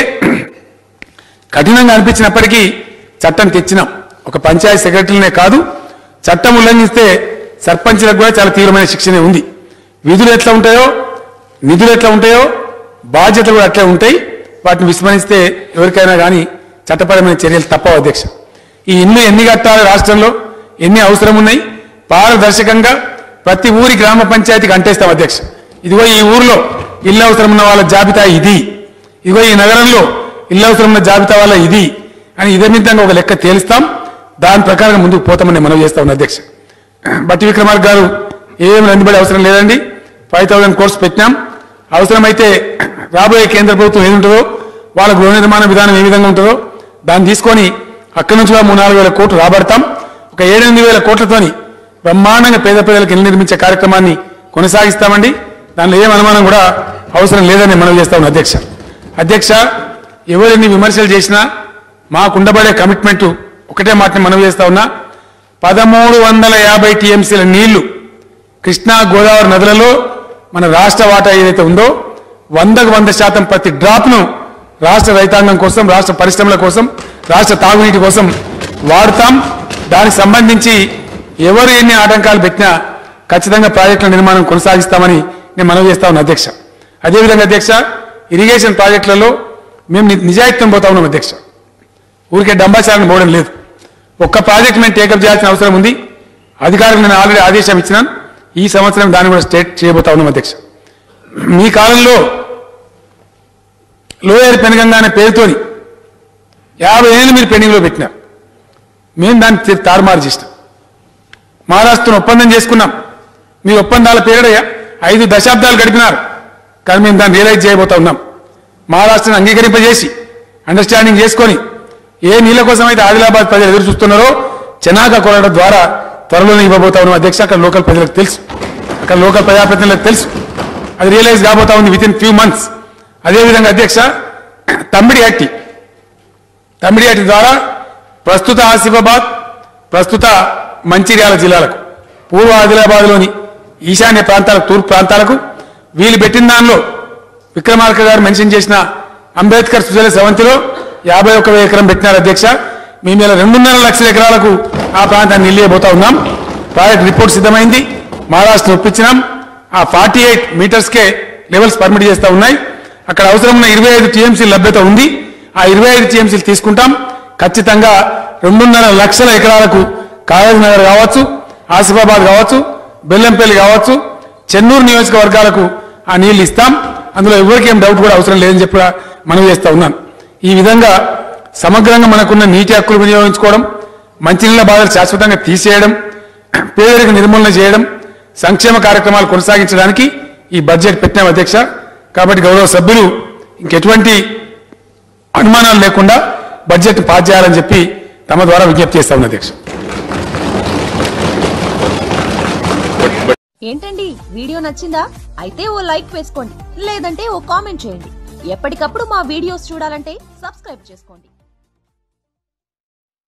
కఠినంగా అనిపించినప్పటికీ చట్టం తెచ్చినాం ఒక పంచాయతీ సెక్రటరీనే కాదు చట్టం ఉల్లంఘిస్తే సర్పంచ్లకు కూడా చాలా తీవ్రమైన శిక్షనే ఉంది విధులు ఎట్లా ఉంటాయో నిధులు ఎట్లా ఉంటాయో బాధ్యతలు కూడా అట్లే ఉంటాయి వాటిని విస్మరిస్తే ఎవరికైనా కానీ చట్టపరమైన చర్యలు తప్పవు అధ్యక్ష ఈ ఇల్లు ఎన్ని కట్టాలి రాష్ట్రంలో ఎన్ని అవసరం ఉన్నాయి పారదర్శకంగా ప్రతి ఊరి గ్రామ పంచాయతీకి అంటేస్తాం అధ్యక్ష ఇదిగో ఈ ఊర్లో ఇల్లు అవసరం ఉన్న వాళ్ళ జాబితా ఇది ఇదిగో ఈ నగరంలో ఇల్లు అవసరం ఉన్న జాబితా వల్ల ఇది అని ఇదే విధంగా ఒక లెక్క తేలుస్తాం దాని ప్రకారం ముందుకు పోతామని మనం చేస్తా ఉన్న అధ్యక్ష బట్టి విక్రమార్క గారు ఏం రందిబడి అవసరం లేదండి ఫైవ్ థౌసండ్ కోర్స్ పెట్టినాం అవసరమైతే రాబోయే కేంద్ర ప్రభుత్వం ఏది ఉంటుందో వాళ్ళ గృహ నిర్మాణ విధానం ఏ విధంగా ఉంటుందో దాన్ని తీసుకొని అక్కడి నుంచి కూడా మూడు నాలుగు వేల కోట్లు రాబడతాం ఒక ఏడెనిమిది వేల కోట్లతోని బ్రహ్మాండంగా పేద ప్రజలకు ఇల్లు నిర్మించే కార్యక్రమాన్ని కొనసాగిస్తామండి దానిలో ఏం అనుమానం కూడా అవసరం లేదని మనం చేస్తా ఉన్నాం అధ్యక్ష అధ్యక్ష ఎవరిని విమర్శలు చేసినా మాకుండబడే కమిట్మెంట్ ఒకటే మాటని మనం చేస్తా ఉన్నా పదమూడు వందల యాభై టీఎంసీల నీళ్లు కృష్ణా గోదావరి నదులలో మన రాష్ట్ర వాటా ఏదైతే ఉందో వందకు వంద శాతం ప్రతి డ్రాప్ను రాష్ట్ర రైతాంగం కోసం రాష్ట్ర పరిశ్రమల కోసం రాష్ట్ర తాగునీటి కోసం వాడుతాం దానికి సంబంధించి ఎవరు ఎన్ని ఆటంకాలు పెట్టినా ఖచ్చితంగా ప్రాజెక్టుల నిర్మాణం కొనసాగిస్తామని నేను మనవి చేస్తా ఉన్నా అధ్యక్ష అదేవిధంగా అధ్యక్ష ఇరిగేషన్ ప్రాజెక్టులలో మేము ని- నిజాయితీతో పోతా ఉన్నాం అధ్యక్ష ఊరికే డంబాచారం పోవడం లేదు ఒక్క ప్రాజెక్ట్ మేము టేకప్ చేయాల్సిన అవసరం ఉంది అధికారులకు నేను ఆల్రెడీ ఆదేశం ఇచ్చినాను ఈ సంవత్సరం దాన్ని కూడా స్టేట్ చేయబోతా ఉన్నాం అధ్యక్ష మీ కాలంలో లోయర్ పెనగంగా అనే పేరుతోని యాభై ఏళ్ళు మీరు పెండింగ్లో పెట్టినారు మేము దాన్ని తి- తారుమారు చేసినాం మహారాష్ట్రను ఒప్పందం చేసుకున్నాం మీ ఒప్పందాల పేరిట ఐదు దశాబ్దాలు గడిపినారు కానీ మేము దాన్ని రియలైజ్ చేయబోతా ఉన్నాం మహారాష్ట్రను అంగీకరింపజేసి అండర్స్టాండింగ్ చేసుకొని ఏ నీళ్ళ కోసం అయితే ఆదిలాబాద్ ప్రజలు ఎదురు చూస్తున్నారో చెనాక కొరడం ద్వారా త్వరలోనే ఇవ్వబోతా ఉన్నాం అధ్యక్ష అక్కడ లోకల్ ప్రజలకు తెలుసు అక్కడ లోకల్ ప్రజాప్రతినిధులకు తెలుసు అది రియలైజ్ కాబోతా ఉంది విత్ ఇన్ ఫ్యూ మంత్స్ అదేవిధంగా అధ్యక్ష తమ్మిడి హట్టి తమ్మిడి హట్టి ద్వారా ప్రస్తుత ఆసిఫాబాద్ ప్రస్తుత మంచిర్యాల జిల్లాలకు పూర్వ ఆదిలాబాద్లోని ఈశాన్య ప్రాంతాలకు తూర్పు ప్రాంతాలకు వీళ్ళు పెట్టిన దానిలో విక్రమార్క గారు మెన్షన్ చేసిన అంబేద్కర్ సుజల సెవంతిలో యాభై ఒక్క ఎకరం పెట్టినారు అధ్యక్ష మేము ఇలా రెండున్నర లక్షల ఎకరాలకు ఆ ప్రాంతాన్ని నిలియబోతా ఉన్నాం ప్రాజెక్ట్ రిపోర్ట్ సిద్ధమైంది మహారాష్ట్ర ఒప్పించినాం ఆ ఫార్టీ ఎయిట్ మీటర్స్కే లెవెల్స్ పర్మిట్ చేస్తా ఉన్నాయి అక్కడ అవసరం ఉన్న ఇరవై ఐదు టీఎంసీల లభ్యత ఉంది ఆ ఇరవై ఐదు టీఎంసీలు తీసుకుంటాం ఖచ్చితంగా రెండున్నర లక్షల ఎకరాలకు కాగజ్ నగర్ కావచ్చు ఆసిఫాబాద్ కావచ్చు బెల్లంపల్లి కావచ్చు చెన్నూరు నియోజకవర్గాలకు ఆ నీళ్లు ఇస్తాం అందులో ఎవరికి ఏం డౌట్ కూడా అవసరం లేదని చెప్పి మనవి చేస్తా ఉన్నాను ఈ విధంగా సమగ్రంగా మనకున్న నీటి హక్కులు వినియోగించుకోవడం మంచినీళ్ళ బాధలు శాశ్వతంగా తీసేయడం పేదరిక నిర్మూలన చేయడం సంక్షేమ కార్యక్రమాలు కొనసాగించడానికి ఈ బడ్జెట్ పెట్టినాం అధ్యక్ష కాబట్టి గౌరవ సభ్యులు ఇంకెటువంటి అనుమానాలు లేకుండా బడ్జెట్ పాస్ చేయాలని చెప్పి తమ ద్వారా విజ్ఞప్తి చేస్తా ఉన్నా అధ్యక్ష ఏంటండి వీడియో నచ్చిందా అయితే ఓ లైక్ వేసుకోండి లేదంటే ఓ కామెంట్ చేయండి ఎప్పటికప్పుడు మా వీడియోస్ చూడాలంటే సబ్స్క్రైబ్ చేసుకోండి